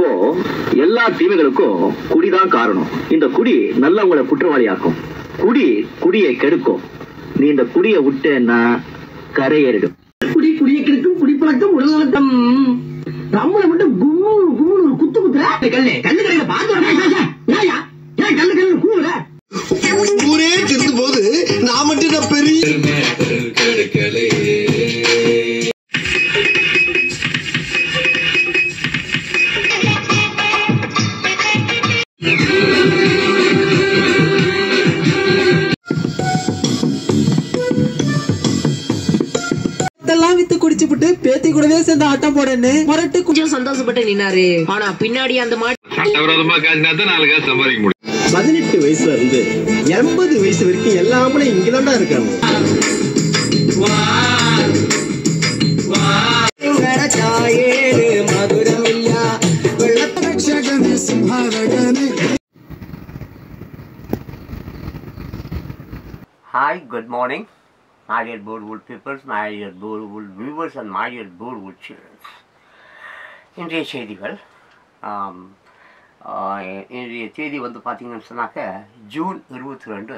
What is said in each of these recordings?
அப்போ எல்லா தீமைகளுக்கும் குடிதான் காரணம் இந்த குடி நல்லவங்களை குற்றவாளியாக்கும் குடி குடியை கெடுக்கும் நீ இந்த குடியை விட்டேன்னா கரையேறிடும் குடி குடியை கெடுக்கும் குடிப்பழக்கம் உடல் நலக்கம் நம்மள மட்டும் கும்மு கும்முன்னு ஒரு குத்து குத்துற கல்லு கல்லு கல்ல பாத்து ஏயா ஏன் கல்லு கல்லு கூவுற ஊரே திருந்து போது நான் மட்டும் நான் பெரிய இதெல்லாம் வித்து குடிச்சுப்புட்டு பேத்தி கூடவே சேர்ந்து ஆட்டம் போடன்னு முரட்டு கு- கொஞ்சம் சந்தோஷப்பட்டு நின்னாரு ஆனா பின்னாடி அந்த மாட்டு சட்டவிரோதமா காசினா தான் நாலு காசு சம்பாதிக்க முடியும் பதினெட்டு வயசுல இருந்து எண்பது வயசு வரைக்கும் எல்லாமே இங்கதான்டா இருக்காங்க Hi, good morning, my dear Bollywood peoples, my dear Bollywood viewers and my dear Bollywood children. இன்றைய செய்திகள் ஆம், ஆ, இன்றைய தேதி வந்து பார்த்தீங்கன்னு சொன்னாக்க ஜூன் இருபத்தி ரெண்டு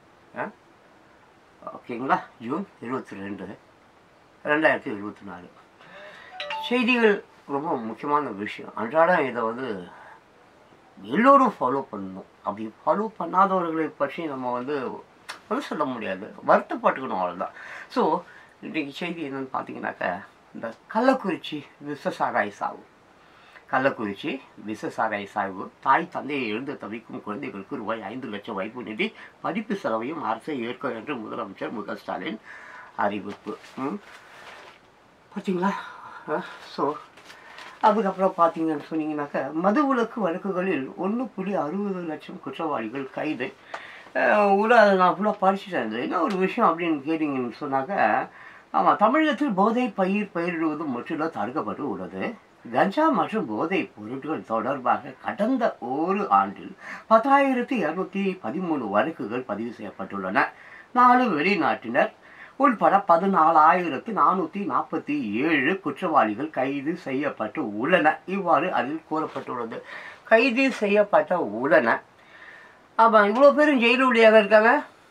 ஓகேங்களா ஜூன் இருபத்தி ரெண்டு ரெண்டாயிரத்தி இருபத்தி நாலு செய்திகள் ரொம்ப முக்கியமான விஷயம் அன்றாடம் இதை வந்து எல்லோரும் ஃபாலோ பண்ணணும் அப்படி ஃபாலோ பண்ணாதவர்களை பற்றி நம்ம வந்து வந்து சொல்ல முடியாது வருத்தப்பட்டுக்கணும் அவ்வளோதான் ஸோ இன்றைக்கு செய்தி என்னன்னு பார்த்தீங்கன்னாக்கா இந்த கள்ளக்குறிச்சி விஷ சாராய சாவு கள்ளக்குறிச்சி விஷ சாராய சாய்வு தாய் தந்தையை எழுந்து தவிக்கும் குழந்தைகளுக்கு ரூபாய் ஐந்து லட்சம் வைப்பு நிதி படிப்பு செலவையும் அரசை ஏற்க என்று முதலமைச்சர் மு க ஸ்டாலின் அறிவிப்பு ம். பார்த்தீங்களா ஸோ அதுக்கப்புறம் பார்த்தீங்கன்னு சொன்னீங்கன்னாக்கா மதுவிலக்கு வழக்குகளில் ஒன்று புள்ளி அறுபது லட்சம் குற்றவாளிகள் கைது அஹ் உள்ள அதை நான் ஃபுல்லாக படிச்சுட்டேன் இது என்ன ஒரு விஷயம் அப்படின்னு கேட்டிங்கன்னு சொன்னாக்கா ஆமாம் தமிழகத்தில் போதை பயிர் பயிரிடுவது முற்றிலும் தடுக்கப்பட்டு உள்ளது கஞ்சா மற்றும் போதைப் பொருட்கள் தொடர்பாக கடந்த ஒரு ஆண்டில் பத்தாயிரத்தி இரநூத்தி பதிமூணு வழக்குகள் பதிவு செய்யப்பட்டுள்ளன நாலு வெளிநாட்டினர் உள்பட பதினாலாயிரத்து நானூற்றி நாற்பத்தி ஏழு குற்றவாளிகள் கைது செய்யப்பட்டு உள்ளன இவ்வாறு அதில் கூறப்பட்டுள்ளது கைது செய்யப்பட்ட உள்ளன ஆமாம் இவ்வளோ பேரும் ஜெயிலுடையாக இருக்காங்க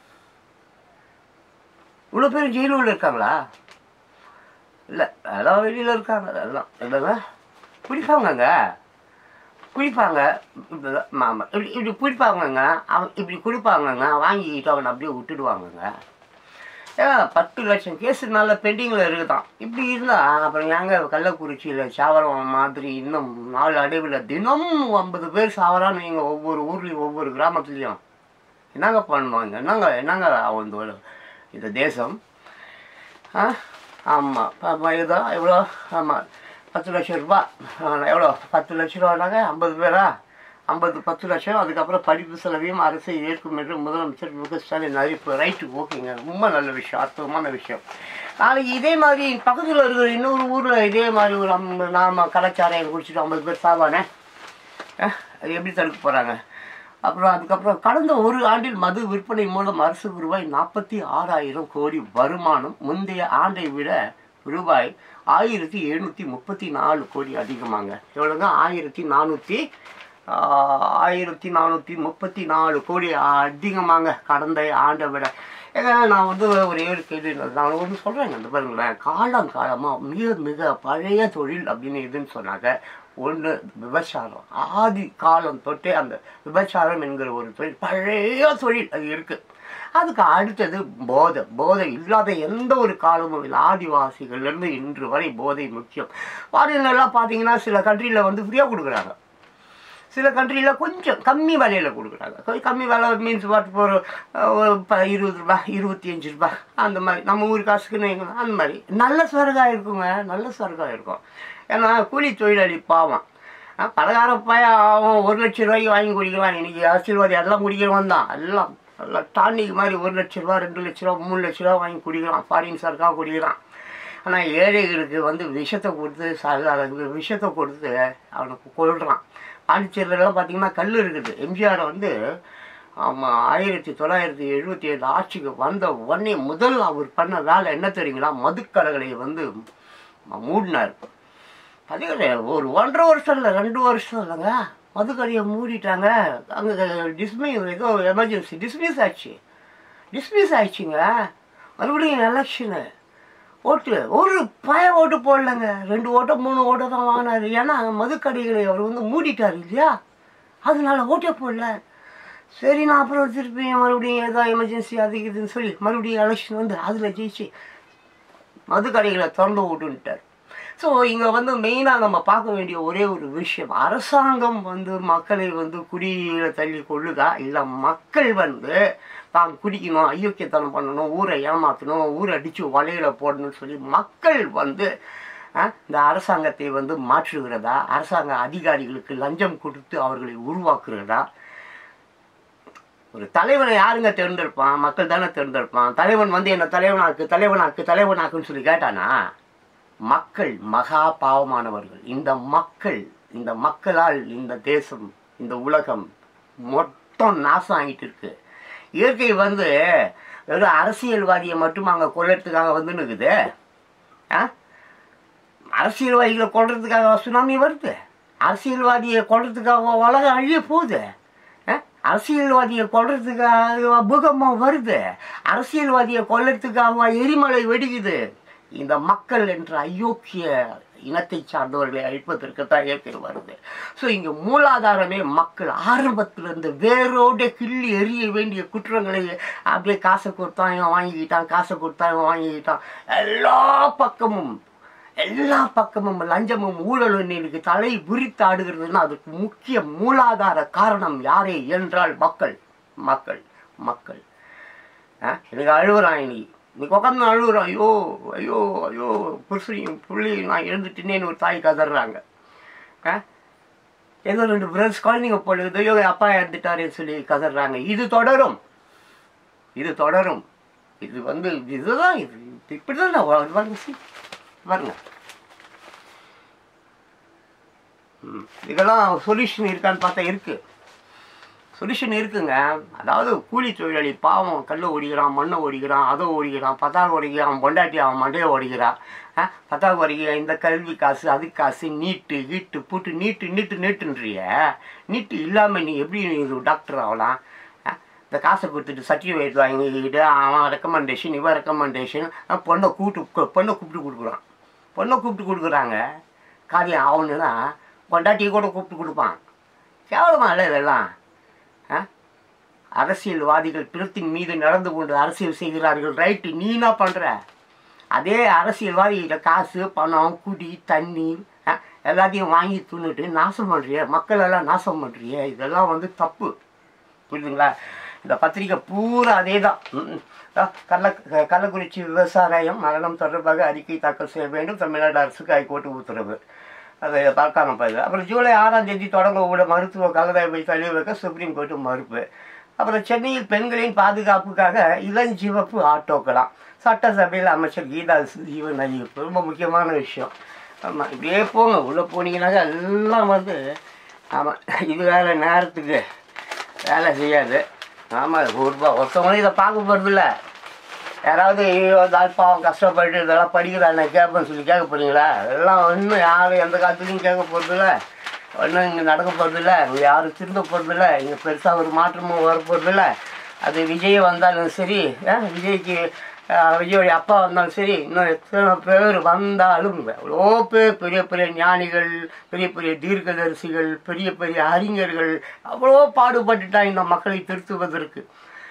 இவ்வளோ பேரும் ஜெயிலுள்ள இருக்காங்களா இல்லை எல்லாம் வெளியில் இருக்காங்க எல்லாம் இல்லைங்க குடிப்பாங்கங்க குடிப்பாங்க இப்படி- ஆமாம் இப்படி இப்படி குடிப்பாங்கங்க அவன் இப்படி குடிப்பாங்கங்க வாங்கிக்கிட்டு அவனை அப்படியே விட்டுடுவாங்கங்க ஏன் பத்து லட்சம் கேஸுனால பெண்டிங்கில் இருக்குதான் இப்படி இருந்தால் அப்புறம் ஏங்க கள்ளக்குறிச்சியில் சாவரம் மாதிரி இன்னும் நாலு அடைவில் தினமும் ஐம்பது பேர் சாவறான்னு நீங்கள் ஒவ்வொரு ஊர்லேயும் ஒவ்வொரு கிராமத்துலேயும் என்னங்க பண்ணுவாங்க என்னங்க என்னங்க அவன் இந்த தேசம் ஆ ஆமாம் இதோ எவ்வளோ ஆமாம் பத்து லட்சம் ரூபா ஆ, எவ்வளோ பத்து லட்ச ரூபானாங்க ஐம்பது பேரா ஐம்பது பத்து லட்சம் அதுக்கப்புறம் படிப்பு செலவையும் அரசு ஏற்கும் என்று முதலமைச்சர் மு க ஸ்டாலின் அறிவிப்பு ரைட்டு ஓகேங்க ரொம்ப நல்ல விஷயம் அற்புதமான விஷயம் நாளைக்கு இதே மாதிரி பக்கத்தில் இருக்கிற இன்னொரு ஊரில் இதே மாதிரி ஒரு ஐம்பது நாம கலாச்சாரம் குடிச்சிட்டு ஐம்பது பேர் சாவானே அஹ், அது எப்படி தடுக்க போகிறாங்க அப்புறம் அதுக்கப்புறம் கடந்த ஒரு ஆண்டில் மது விற்பனை மூலம் அரசுக்கு ரூபாய் நாற்பத்தி ஆறாயிரம் கோடி வருமானம் முந்தைய ஆண்டை விட ரூபாய் ஆயிரத்தி எழுநூற்றி முப்பத்தி நாலு கோடி அதிகமாங்க எவ்வளோங்க ஆயிரத்தி நானூற்றி ஆயிரத்தி நானூற்றி முப்பத்தி நாலு கோடி அதிகமாங்க கடந்த ஆண்டை விட ஏங்க நான் வந்து ஒரே ஒரு கேள்வி நான் ஒன்று சொல்கிறேங்க இந்த பாருங்களேன் காலம் காலமாக மிக மிக பழைய தொழில் அப்படின்னு எதுன்னு சொன்னாங்க ஒன்று விபச்சாரம் ஆதி காலம் தொட்டே அந்த விபச்சாரம் என்கிற ஒரு தொழில் பழைய தொழில் அது இருக்குது அதுக்கு அடுத்தது போதை போதை இல்லாத எந்த ஒரு காலமும் இல்லை ஆதிவாசிகள்லேருந்து இன்று வரை போதை முக்கியம் ஃபாரின்லாம் பார்த்தீங்கன்னா சில கண்ட்ரியில் வந்து ஃப்ரீயாக கொடுக்குறாங்க சில கண்ட்ரியில் கொஞ்சம் கம்மி விலையில் கொடுக்குறாங்க கொஞ்சம் கம்மி விலை மீன்ஸ் வாட்டு ஒரு ஒரு ப இருபது ரூபாய் இருபத்தி அஞ்சு ரூபாய் அந்த மாதிரி நம்ம ஊர் காசுக்குன்னு வைங்களேன், அந்த மாதிரி நல்ல சொர்க்காக இருக்குங்க நல்ல சொர்க்காக இருக்கும் ஏன்னா கூலி தொழிலாளி பாவம் ஆ, பலகார பய அவன் ஒரு லட்ச ரூபாய்க்கு வாங்கி குடிக்கலாம் இன்னைக்கு அரசியல்வாதி எல்லாம் குடிக்கிறவன் தான் எல்லாம் எல்லாம் டானிக் மாதிரி ஒரு லட்ச ரூபா ரெண்டு லட்ச ரூபா மூணு லட்ச ரூபா வாங்கி குடிக்கலாம் ஃபாரின் சர்க்காக குடிக்கிறான் ஆனால் ஏழைகளுக்கு வந்து விஷத்தை கொடுத்து ச- அது விஷத்தை கொடுத்து அவனுக்கு கொள்றான் பாண்டிச்சேரியிலலாம் பார்த்தீங்கன்னா கல் இருக்குது எம்ஜிஆர் வந்து ஆமாம் ஆயிரத்தி தொள்ளாயிரத்தி எழுபத்தி ஏழு ஆட்சிக்கு வந்த உடனே முதல் அவர் பண்ண வேலை என்ன தெரியுங்களா மதுக்கடைகளை வந்து மூடினார் அதே கிடையாது. ஒரு ஒன்றரை வருஷம் இல்லை ரெண்டு வருஷம் இல்லைங்க மதுக்கடையை மூடிட்டாங்க அங்கே டிஸ்மி ஏதோ எமர்ஜென்சி டிஸ்மிஸ் ஆச்சு டிஸ்மிஸ் ஆயிடுச்சுங்க மறுபடியும் எலெக்ஷனு ஓட்டு ஒரு பய ஓட்டு போடலங்க ரெண்டு ஓட்டோ மூணு ஓட்டோ தான் வாங்கினாரு ஏன்னா மதுக்கடைகளை அவர் வந்து மூடிட்டார் இல்லையா அதனால ஓட்டே போடல சரி நான் அப்புறம் திருப்பி மறுபடியும் ஏதோ எமர்ஜென்சி அது இதுன்னு சொல்லி மறுபடியும் எலெக்ஷன் வந்து அதில் ஜெயிச்சு மதுக்கடைகளை திறந்து விட்டுன்ட்டார் ஸோ இங்கே வந்து மெயினாக நம்ம பார்க்க வேண்டிய ஒரே ஒரு விஷயம் அரசாங்கம் வந்து மக்களை வந்து குடியில தள்ளி கொள்ளுதா இல்லை மக்கள் வந்து தான் குடிக்கணும் ஐயோக்கியத்தனம் பண்ணணும் ஊரை ஏமாற்றணும் ஊரை அடித்து வலையில போடணும்னு சொல்லி மக்கள் வந்து அஹ், இந்த அரசாங்கத்தை வந்து மாற்றுகிறதா அரசாங்க அதிகாரிகளுக்கு லஞ்சம் கொடுத்து அவர்களை உருவாக்குகிறதா ஒரு தலைவனை யாருங்க தேர்ந்தெடுப்பான் மக்கள் தானே தேர்ந்தெடுப்பான் தலைவன் வந்து என்ன தலைவனாக்கு தலைவனாக்கு தலைவனாக்குன்னு சொல்லி கேட்டானா மக்கள் மகா பாவமானவர்கள் இந்த மக்கள் இந்த மக்களால் இந்த தேசம் இந்த உலகம் மொத்தம் நாசம் ஆகிட்டு இருக்கு இயற்கை வந்து வெறும் அரசியல்வாதியை மட்டும் அங்கே கொல்லறதுக்காக வந்து நிற்குது ஆ அரசியல்வாதிகளை கொல்றதுக்காக சுனாமி வருது அரசியல்வாதியை கொல்றதுக்காக உலகம் அழிய போகுது அஹ்? அரசியல்வாதியை கொல்றதுக்காக பூகம்பம் வருது அரசியல்வாதியை கொல்றதுக்காக எரிமலை வெடிக்குது இந்த மக்கள் என்ற அயோக்கிய இனத்தை சார்ந்தவர்களை அழிப்பதற்கு தான் இயற்கை வருது ஸோ இங்கே மூலாதாரமே மக்கள் ஆரம்பத்திலிருந்து வேரோட கிள்ளி எறிய வேண்டிய குற்றங்களை அப்படியே காசை கொடுத்தான் இவன் வாங்கிக்கிட்டான் காசை கொடுத்தான் இவன் வாங்கிக்கிட்டான் எல்லா பக்கமும் எல்லா பக்கமும் லஞ்சமும் ஊழலும் இன்னைக்கு தலை விரித்து ஆடுகிறதுன்னா அதுக்கு முக்கிய மூலாதார காரணம் யாரே என்றால் மக்கள் மக்கள் மக்கள் ஆ எனக்கு அழுகுறான் இன்னைக்கு இன்னைக்கு உட்காந்து அழுகுறான் ஐயோ ஐயோ ஐயோ புருஷனையும் புள்ளியும் நான் எழுந்துட்டேனேன்னு ஒரு தாய் கதறாங்க ஆ ஏதோ ரெண்டு பிரதர்ஸ் குழந்தைங்க போடுது ஐயோ என் அப்பா இறந்துட்டாருன்னு சொல்லி கதறாங்க இது தொடரும் இது தொடரும் இது வந்து இதுதான் இது இப்படி தான் பாருங்க see. பாருங்க ம், இதெல்லாம் சொல்யூஷன் இருக்கான்னு பார்த்தா இருக்கு சொல்யூஷன் இருக்குங்க அதாவது கூலி தொழிலாளி பாவம் கல்லை ஓடிக்கிறான் மண்ணை ஓடிக்கிறான் அதை ஓடிக்கிறான் பத்தாக ஓடிக்கிறான் பொண்டாட்டி அவன் மண்டையை ஓடிக்கிறான் ஆ பத்தாக ஓடிக்கிற இந்த கல்வி காசு அது காசு நீட்டு கீட்டு பூட்டு நீட்டு நீட்டு நீட்டுன்றிய நீட்டு இல்லாமல் நீ எப்படி நீ டாக்டர் ஆகலாம் ஆ, இந்த காசை கொடுத்துட்டு சர்டிஃபிகேட் வாங்கிக்கிட்டு அவன் ரெக்கமெண்டேஷன் இவன் ரெக்கமெண்டேஷன் பொண்ணை கூப்பிட்டு பொண்ணை கூப்பிட்டு கொடுக்குறான் பொண்ணை கூப்பிட்டு கொடுக்குறாங்க காரியம் ஆகணுன்னா பொண்டாட்டியை கூட கூப்பிட்டு கொடுப்பான் கேவலமா இல்லை இதெல்லாம் ஆ? அரசியல்வாதிகள் பிறத்தின் மீது நடந்து கொண்டு அரசியல் செய்கிறார்கள் ரைட்டு நீ என்ன பண்ணுற அதே அரசியல்வாதிகிட்ட காசு பணம் குடி தண்ணீர் ஆ, எல்லாத்தையும் வாங்கி தின்னுட்டு நாசம் பண்ணுறிய மக்கள் எல்லாம் நாசம் பண்ணுறிய இதெல்லாம் வந்து தப்பு புரியுதுங்களா இந்த பத்திரிக்கை பூரா அதே தான் கள்ள கள்ளக்குறிச்சி விவசாயம் மரணம் தொடர்பாக அறிக்கை தாக்கல் செய்ய வேண்டும் தமிழ்நாடு அரசுக்கு ஹைகோர்ட்டு உத்தரவு அதை பார்க்காம போயிடுது அப்புறம் ஜூலை ஆறாம் தேதி தொடங்க உள்ள மருத்துவ கலந்தாய்வை தள்ளி வைக்க சுப்ரீம் கோர்ட்டு மறுப்பு அப்புறம் சென்னையில் பெண்களின் பாதுகாப்புக்காக இளஞ்சிவப்பு ஆட்டோக்களாம் சட்டசபையில் அமைச்சர் கீதா ஜீவன் அறிவிப்பு ரொம்ப முக்கியமான விஷயம் ஆமாம் இப்படியே போங்க உள்ளே போனீங்கன்னாக்கா எல்லாம் வந்து ஆமாம் இது வேறு நேரத்துக்கு வேலை செய்யாது ஆமாம் ஒரு ரூபா ஒருத்தவங்களும் இதை பார்க்க போகிறதில்ல யாராவது ஐயோ தால் பாவம் கஷ்டப்பட்டு இதெல்லாம் படிக்கிறானே கேட்பேன்னு சொல்லி கேட்க போறீங்களா எல்லாம் ஒன்றும் யாரும் எந்த காலத்துலையும் கேட்க போகிறதில்ல ஒன்றும் இங்கே நடக்க போகிறதில்ல இங்கே யாரும் திருந்த போகிறதில்ல இங்கே பெருசாக ஒரு மாற்றமும் வர போகிறதில்ல அது விஜய் வந்தாலும் சரி ஆ, விஜய்க்கு ஆ, விஜயோடைய அப்பா வந்தாலும் சரி இன்னும் எத்தனை பேர் வந்தாலும் எவ்வளோ பேர் பெரிய பெரிய ஞானிகள் பெரிய பெரிய தீர்க்கதரிசிகள் பெரிய பெரிய அறிஞர்கள் அவ்வளோ பாடுபட்டுட்டாங்க இந்த மக்களை திருத்துவதற்கு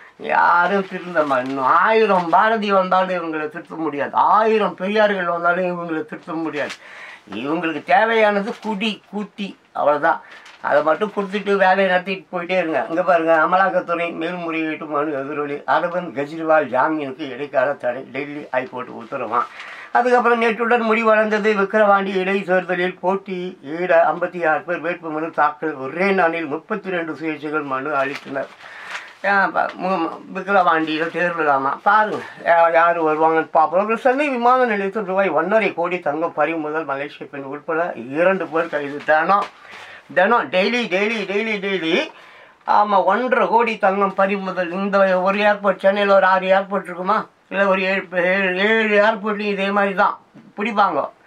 யாரும் திருந்த மா- இன்னும் ஆயிரம் பாரதி வந்தாலும் இவங்களை திருத்த முடியாது ஆயிரம் பெரியார்கள் வந்தாலும் இவங்களை திருத்த முடியாது இவங்களுக்கு தேவையானது குடி கூட்டி அவ்வளோதான் அதை மட்டும் கொடுத்துட்டு வேலையை நடத்திட்டு போயிட்டே இருங்க இங்கே பாருங்க அமலாக்கத்துறை மேல்முறையீட்டு மனு எதிரொலி அரவிந்த் கெஜ்ரிவால் ஜாமீனுக்கு இடைக்கால தடை டெல்லி ஹைகோர்ட் உத்தரவான் அதுக்கப்புறம் நேற்றுடன் முடிவடைந்தது விக்கிரவாண்டி இடைத்தேர்தலில் போட்டி ஈட ஐம்பத்தி ஆறு பேர் வேட்புமனு தாக்கல் ஒரே நாளில் முப்பத்தி ரெண்டு சுயேட்சைகள் மனு அளித்தனர் ஏன் பா- மு- மு- விக்கிரவாண்டியில் தேர்தலாமா பாருங்க யா- யார் வருவாங்கன்னு பார்ப்போம் அப்புறம் சென்னை விமான நிலையத்தில் ரூபாய் ஒன்றரை கோடி தங்கம் பறிமுதல் மலேசிய பெண் உட்பட இரண்டு பேர் கைது தினம் தினம் டெய்லி டெய்லி டெய்லி டெய்லி ஆமாம் ஒன்றரை கோடி தங்கம் பறிமுதல் இந்த ஒரு ஏர்போர்ட் சென்னையில் ஒரு ஆறு ஏர்போர்ட் இருக்குமா இல்லை ஒரு ஏழு ஏழு ஏழு ஏர்போர்ட்லையும் இதே மாதிரி தான் பிடிப்பாங்க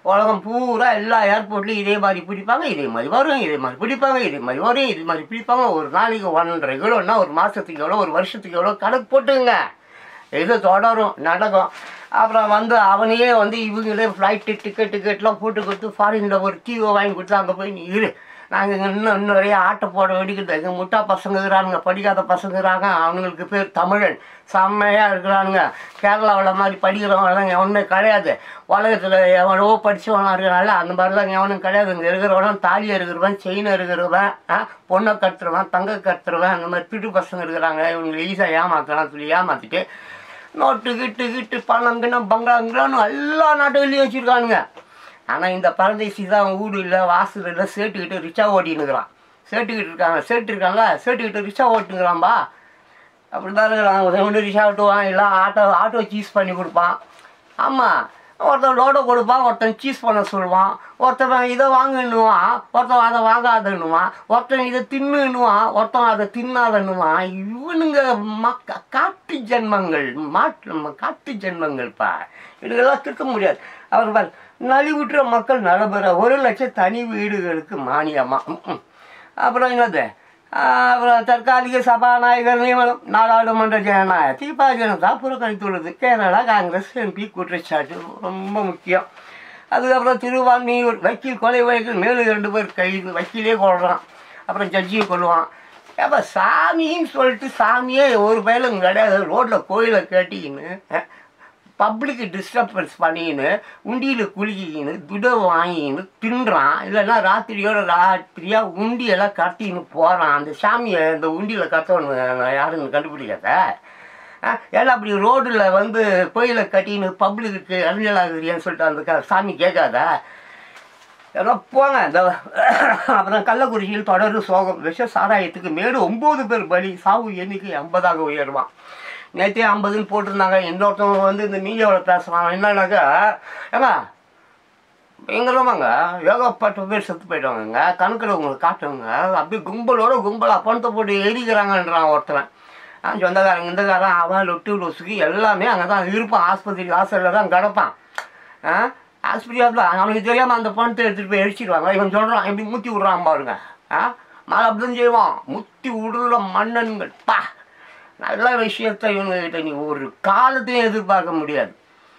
உலகம் பூரா எல்லா ஏர்போர்ட்லையும் இதே மாதிரி பிடிப்பாங்க இதே மாதிரி வரும் இதே மாதிரி பிடிப்பாங்க இதே மாதிரி வரும் இதே மாதிரி பிடிப்பாங்க ஒரு நாளைக்கு ஒன்றரை கிலோன்னா ஒரு மாதத்துக்கு எவ்வளோ ஒரு வருஷத்துக்கு எவ்வளோ கணக்கு போட்டுங்க இது தொடரும் நடக்கும் அப்புறம் வந்து அவனையே வந்து இவங்களே ஃப்ளைட்டு டிக்கெட் டிக்கெட்லாம் போட்டு கொடுத்து ஃபாரினில் ஒரு டிவியை வாங்கி கொடுத்து அங்கே போய் நீ இரு நாங்கள் இங்கே இன்னும் இன்னும் நிறைய ஆட்டை போட வேண்டியது எங்கள் முட்டா பசங்க இருக்கிறானுங்க படிக்காத பசங்க இருக்கிறாங்க அவனுங்களுக்கு பேர் தமிழன் செம்மையாக இருக்கிறானுங்க கேரளாவில் மாதிரி படிக்கிறவங்களாம் எவனுமே கிடையாது உலகத்தில் எவனோ படித்தவனா இருக்கிறனால அந்த மாதிரிலாம் எவனும் கிடையாது இங்கே இருக்கிறவனும் தாலி இருக்கிறவன் செயின் இருக்கிறவன் ஆ, பொண்ணை கட்டுறவன் தங்க கட்டுறவன் அந்த மாதிரி பிட்டு பசங்க இருக்கிறாங்க இவங்களை ஈஸியாக ஏமாத்தலாம் சொல்லி ஏமாற்றிட்டு நோட்டு கிட்டு கிட்டு பணம் கிணம் பங்களாங்களான்னு எல்லா நாட்டுகள்லையும் வச்சுருக்கானுங்க ஆனால் இந்த பரதேசி தான் வீடு இல்லை வாசல் இல்லை சேட்டுக்கிட்டு ரிச்சா ஓட்டினுக்கிறான் சேட்டுக்கிட்டு இருக்காங்க சேட்டு இருக்காங்க சேட்டுக்கிட்டு ரிச்சா ஓட்டுங்கிறான்பா அப்படி தான் இருக்கிறான் ஒன்று ரிச்சா ஓட்டுவான் இல்லை ஆட்டோ ஆட்டோ சீஸ் பண்ணி கொடுப்பான் ஆமாம் ஒருத்தன் லோடை கொடுப்பான் ஒருத்தன் சீஸ் பண்ண சொல்லுவான் ஒருத்தன் இதை வாங்கன்னுவான் ஒருத்தன் அதை வாங்காதன்னுவான் ஒருத்தன் இதை தின்னுன்னுவான் ஒருத்தன் அதை தின்னாதன்னுவான் இவனுங்க மக்க காட்டு ஜென்மங்கள் மாட்டு காட்டு ஜென்மங்கள்ப்பா இதுக்கெல்லாம் திருத்த முடியாது அவர் பார் நலிவுற்ற மக்கள் நலபெற ஒரு லட்சம் தனி வீடுகளுக்கு மானியமா ம்ம். அப்புறம் என்னது ஆஹ் அப்புறம் தற்காலிக சபாநாயகர் நியமனம் நாடாளுமன்ற ஜனநாயக தீபா ஜனதா புறக்கணித்துள்ளது கேரளா காங்கிரஸ் எம்பி குற்றச்சாட்டு ரொம்ப முக்கியம் அதுக்கப்புறம் திருவான்மியூர் வக்கீல் கொலை வழக்கில் மேலும் ரெண்டு பேர் கைது வக்கீலே கொள்றான் அப்புறம் ஜட்ஜியை கொள்ளுவான் அப்போ சாமின்னு சொல்லிட்டு சாமியே ஒரு பயலும் கிடையாது ரோட்டில் கோயிலை கேட்டிக்கின்னு பப்ளிக்கு டிஸ்டர்பன்ஸ் பண்ணிக்கின்னு உண்டியில் குலுக்கிக்கின்னு துட வாங்கிக்கின்னு தின்றான் இல்லைன்னா ராத்திரியோட ராத்திரியாக உண்டியெல்லாம் கட்டின்னு போகிறான் அந்த சாமியை இந்த உண்டியில் கட்டணும் யாருன்னு கண்டுபிடிக்காத ஆ, ஏன்னா அப்படி ரோடில் வந்து கோயிலை கட்டின்னு பப்ளிக்கு அறிஞலாகிறியான்னு சொல்லிட்டு அந்த க- சாமி கேட்காதா எல்லாம் போங்க இந்த அப்புறம் கள்ளக்குறிச்சியில் தொடர் சோகம் விஷ சாராயத்துக்கு மேலும் ஒம்பது பேர் பலி சாவு எண்ணிக்கை ஐம்பதாக உயருவான் நேற்றே ஐம்பதுன்னு போட்டிருந்தாங்க இன்னொருத்தவங்க வந்து இந்த மீடியாவில் பேசுகிறான் என்னன்னாக்கா ஏங்க பயங்கரமாங்க ஏகப்பட்ட பேர் செத்து போயிட்டாங்கங்க கணக்கில் உங்களுக்கு காட்டுங்க அப்படியே கும்பலோட கும்பலாக பணத்தை போட்டு எரிக்கிறாங்கன்றான் ஒருத்தன் ஆ சொந்தக்காரங்க இந்தக்காரன் அவன் லொட்டு லொசுக்கு எல்லாமே அங்கே தான் இருப்பான் ஆஸ்பத்திரி வாசலில் தான் கிடப்பான் ஆ ஆஸ்பத்திரியாக தான் அவனுக்கு தெரியாமல் அந்த பணத்தை எடுத்துகிட்டு போய் எரிச்சிடுவாங்க இவன் சொல்கிறான் எப்படி முத்தி விட்றான் பாருங்க ஆ மழை அப்படிதான் செய்வான் முத்தி விடுற மன்னன்கள் பா நல்ல விஷயத்தை இவங்ககிட்ட நீ ஒரு காலத்தையும் எதிர்பார்க்க முடியாது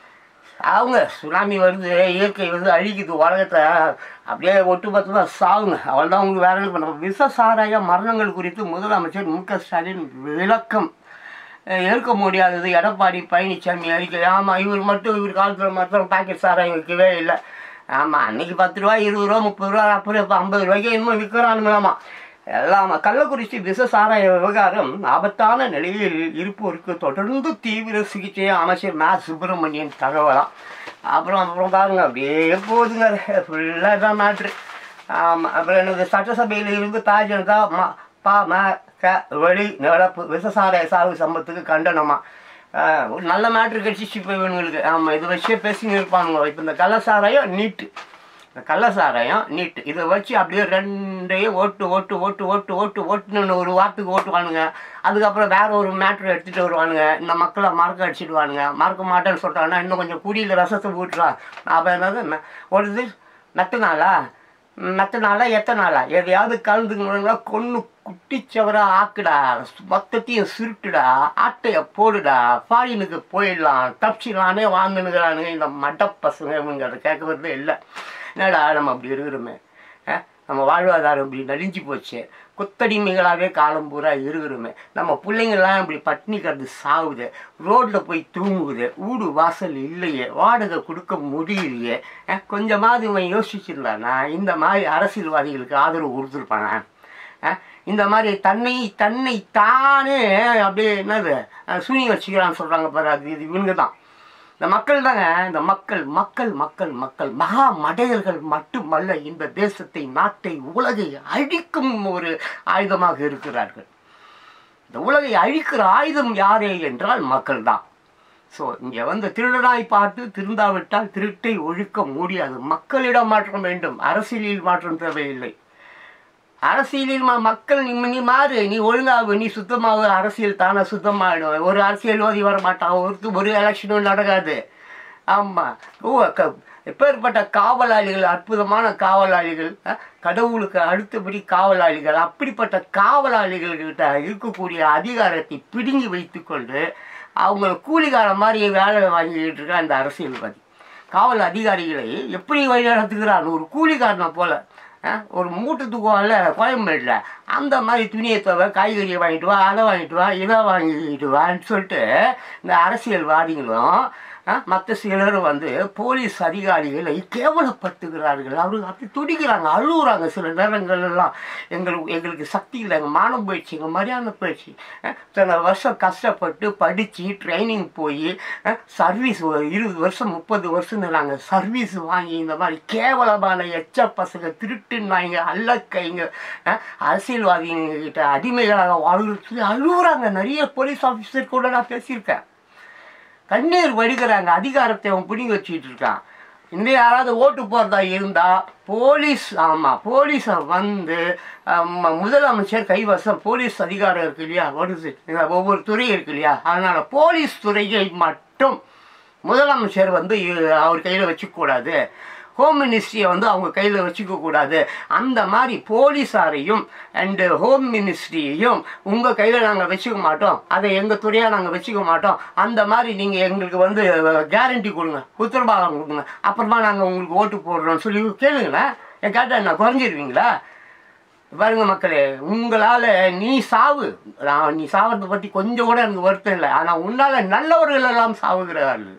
அவங்க சுனாமி வருது இயற்கை வந்து அழிக்குது உலகத்தை அப்படியே ஒட்டுமொத்தமாக சாவுங்க அவள் தான் உங்களுக்கு வேற என்ன பண்ண விஷ சாராய மரணங்கள் குறித்து முதலமைச்சர் மு க ஸ்டாலின் விளக்கம் அஹ் ஏற்க முடியாதது எடப்பாடி பழனிசாமி அறிக்கை ஆமாம் இவர் மட்டும் இவர் காலத்தில் மட்டும் பாக்கெட் சாராயம் விற்கவே இல்லை ஆமாம் அன்னைக்கு பத்து ரூபா இருபது ரூபா முப்பது ரூபா அப்புறம் இப்போ ஐம்பது ரூபாய்க்கு இன்னும் விற்கிறானுங்களாமா எல்லாம் கள்ளக்குறிச்சி விஷ சாராய விவகாரம் ஆபத்தான நிலையில் இருப்போருக்கு தொடர்ந்து தீவிர சிகிச்சையை அமைச்சர் மா சுப்பிரமணியன் தகவலாம் அப்புறம் அப்புறம் பாருங்க அப்படியே போகுதுங்க ஃபுல்லாக தான் மேட்ரு ஆமாம் அப்புறம் எனக்கு சட்டசபையில் இருந்து பா ஜனதா ம பா ம க வழி நடப்பு விவசாய சாகு சம்பத்துக்கு கண்டனமா ஆஹ் ஒரு நல்ல மேட்ரு கிடச்சிச்சு இப்போ இவனுங்களுக்கு ஆமாம் இதை வச்சே பேசின்னு இருப்பானுங்க இப்போ இந்த கள்ளசாராயம் நீட்டு இந்த கள்ளசாராயம் நீட்டு இதை வச்சு அப்படியே ரெண்டையும் ஓட்டு ஓட்டு ஓட்டு ஓட்டு ஓட்டு ஓட்டுன்னு ஒரு வாரத்துக்கு ஓட்டுவானுங்க அதுக்கப்புறம் வேற ஒரு மேட்ரு எடுத்துகிட்டு வருவானுங்க இந்த மக்களை மறக்க அடிச்சிடுவானுங்க மறக்க மாட்டேன்னு சொல்லிட்டாங்கன்னா இன்னும் கொஞ்சம் குடியில் ரசத்தை ஊட்டுறா அப்போ என்னது ம- ஒரு இது நட்டு நாளா மற்ற நாளா எத்தனை நாளா எதையாவது கலந்துங்களா கொன்று குட்டிச்சவரா ஆக்குடா மொத்தத்தையும் சுருட்டுடா ஆட்டைய போடுடா ஃபாரினுக்கு போயிடலாம் தப்பிச்சிடலானே வாங்கினுக்கிறானுங்க இந்த மட்ட பசங்க இவங்க அதை கேட்கறதே இல்லை என்னடா நம்ம அப்படி இருக்கிறோமே அஹ், நம்ம வாழ்வாதாரம் இப்படி நலிஞ்சு போச்சு கொத்தடிமைகளாகவே காலம் பூரா இருக்கிறோமே நம்ம பிள்ளைங்கள்லாம் இப்படி பட்டினி கிடந்து சாகுது ரோட்டில் போய் தூங்குது வீடு வாசல் இல்லையே வாடகை கொடுக்க முடியலையே அஹ், கொஞ்சமாவது இவன் யோசிச்சிருந்தானா இந்த மாதிரி அரசியல்வாதிகளுக்கு ஆதரவு கொடுத்துருப்பாங்க அஹ், இந்த மாதிரி தன்னை தன்னை தானே அப்படியே என்னது அஹ், சூனியம் வச்சுக்கிறான்னு சொல்கிறாங்க பாரு அது இது இவனுங்க தான் இந்த மக்கள் தாங்க இந்த மக்கள் மக்கள் மக்கள் மக்கள் மகா மடையர்கள் மட்டுமல்ல இந்த தேசத்தை நாட்டை உலகை அழிக்கும் ஒரு ஆயுதமாக இருக்கிறார்கள் இந்த உலகை அழிக்கிற ஆயுதம் யாரே என்றால் மக்கள் தான் ஸோ இங்கே வந்து திருடனாய் பார்த்து திருந்தாவிட்டால் திருட்டை ஒழிக்க முடியாது மக்களிடம் மாற்றம் வேண்டும் அரசியலில் மாற்றம் தேவையில்லை அரசியலில் ம- மக்கள் நீ நீ மாறு நீ ஒழுங்காகு நீ சுத்தமாகு அரசியல் தானே சுத்தமாகிடும் ஒரு அரசியல்வாதி வர மாட்டான் ஒருத்து ஒரு எலெக்ஷனும் நடக்காது ஆமாம் ஓ க எப்பேற்பட்ட காவலாளிகள் அற்புதமான காவலாளிகள் அஹ், கடவுளுக்கு அடுத்தபடி காவலாளிகள் அப்படிப்பட்ட காவலாளிகள்கிட்ட இருக்கக்கூடிய அதிகாரத்தை பிடுங்கி வைத்துக்கொண்டு அவங்க கூலிகார மாதிரி வேலை வாங்கிக்கிட்டு இருக்க அந்த அரசியல்வாதி காவல் அதிகாரிகளை எப்படி வழி நடத்துகிறான் ஒரு கூலிக்காரனை போல அஹ், ஒரு மூட்டை தூக்குவான்ல கோயம்பேட்டில் அந்த மாதிரி துணியை தவிர காய்கறியை வாங்கிட்டு வா அதை வாங்கிட்டு வா இதை வாங்கிட்டு வான்னு சொல்லிட்டு இந்த அரசியல்வாதிகளும் மற்ற சிலரும் வந்து போலீஸ் அதிகாரிகளை கேவலப்படுத்துகிறார்கள் அவர்கள் அப்படி துடிக்கிறாங்க அழுகுறாங்க சில நேரங்கள் எல்லாம் எங்களுக்கு எங்களுக்கு சக்தி இல்லை எங்கள் மானம் போயிடுச்சு எங்கள் மரியாதை போயிடுச்சு அஹ், இத்தனை வருஷம் கஷ்டப்பட்டு படித்து ட்ரைனிங் போய் சர்வீஸ் இருபது வருஷம் முப்பது வருஷம் நாங்கள் சர்வீஸ் வாங்கி இந்த மாதிரி கேவலமான எச்ச பசங்க திருட்டு நாய்ங்க அல்லக்கைங்க அஹ், அரசியல்வாதிங்க கிட்ட அடிமைகளாக வாழ்றது அழுகுறாங்க நிறைய போலீஸ் ஆஃபீஸர் கூட நான் பேசியிருக்கேன் கண்ணீர் வடிக்கிறாங்க அதிகாரத்தை அவன் பிடிங்கி வச்சுக்கிட்டு இருக்கான் இன்னும் யாராவது ஓட்டு போகிறதா இருந்தால் போலீஸ் ஆமாம் போலீஸை வந்து ஆமா, முதலமைச்சர் கைவசம் போலீஸ் அதிகாரம் இருக்கு இல்லையா வருது இந்த ஒவ்வொரு துறை இருக்கு இல்லையா அதனால் போலீஸ் துறையை மட்டும் முதலமைச்சர் வந்து இ- அவர் கையில் வச்சுக்கூடாது ஹோம் மினிஸ்ட்ரியை வந்து அவங்க கையில் வச்சுக்க கூடாது அந்த மாதிரி போலீஸாரையும் அண்டு ஹோம் மினிஸ்ட்ரியையும் உங்கள் கையில் நாங்கள் வச்சுக்க மாட்டோம் அதை எங்கள் துறையாக நாங்கள் வச்சுக்க மாட்டோம் அந்த மாதிரி நீங்கள் எங்களுக்கு வந்து கேரண்டி கொடுங்க உத்தரவாதம் கொடுங்க அப்புறமா நாங்கள் உங்களுக்கு ஓட்டு போடுறோம்னு சொல்லி கேளுங்களேன் என் கேட்டால் என்ன குறைஞ்சிருவீங்களா பாருங்க மக்களே உங்களால் நீ சாவு நான் நீ சாவறதை பற்றி கொஞ்சம் கூட எனக்கு வருத்தம் இல்லை ஆனால் உன்னால் நல்லவர்கள் எல்லாம் சாவுகிறார்கள்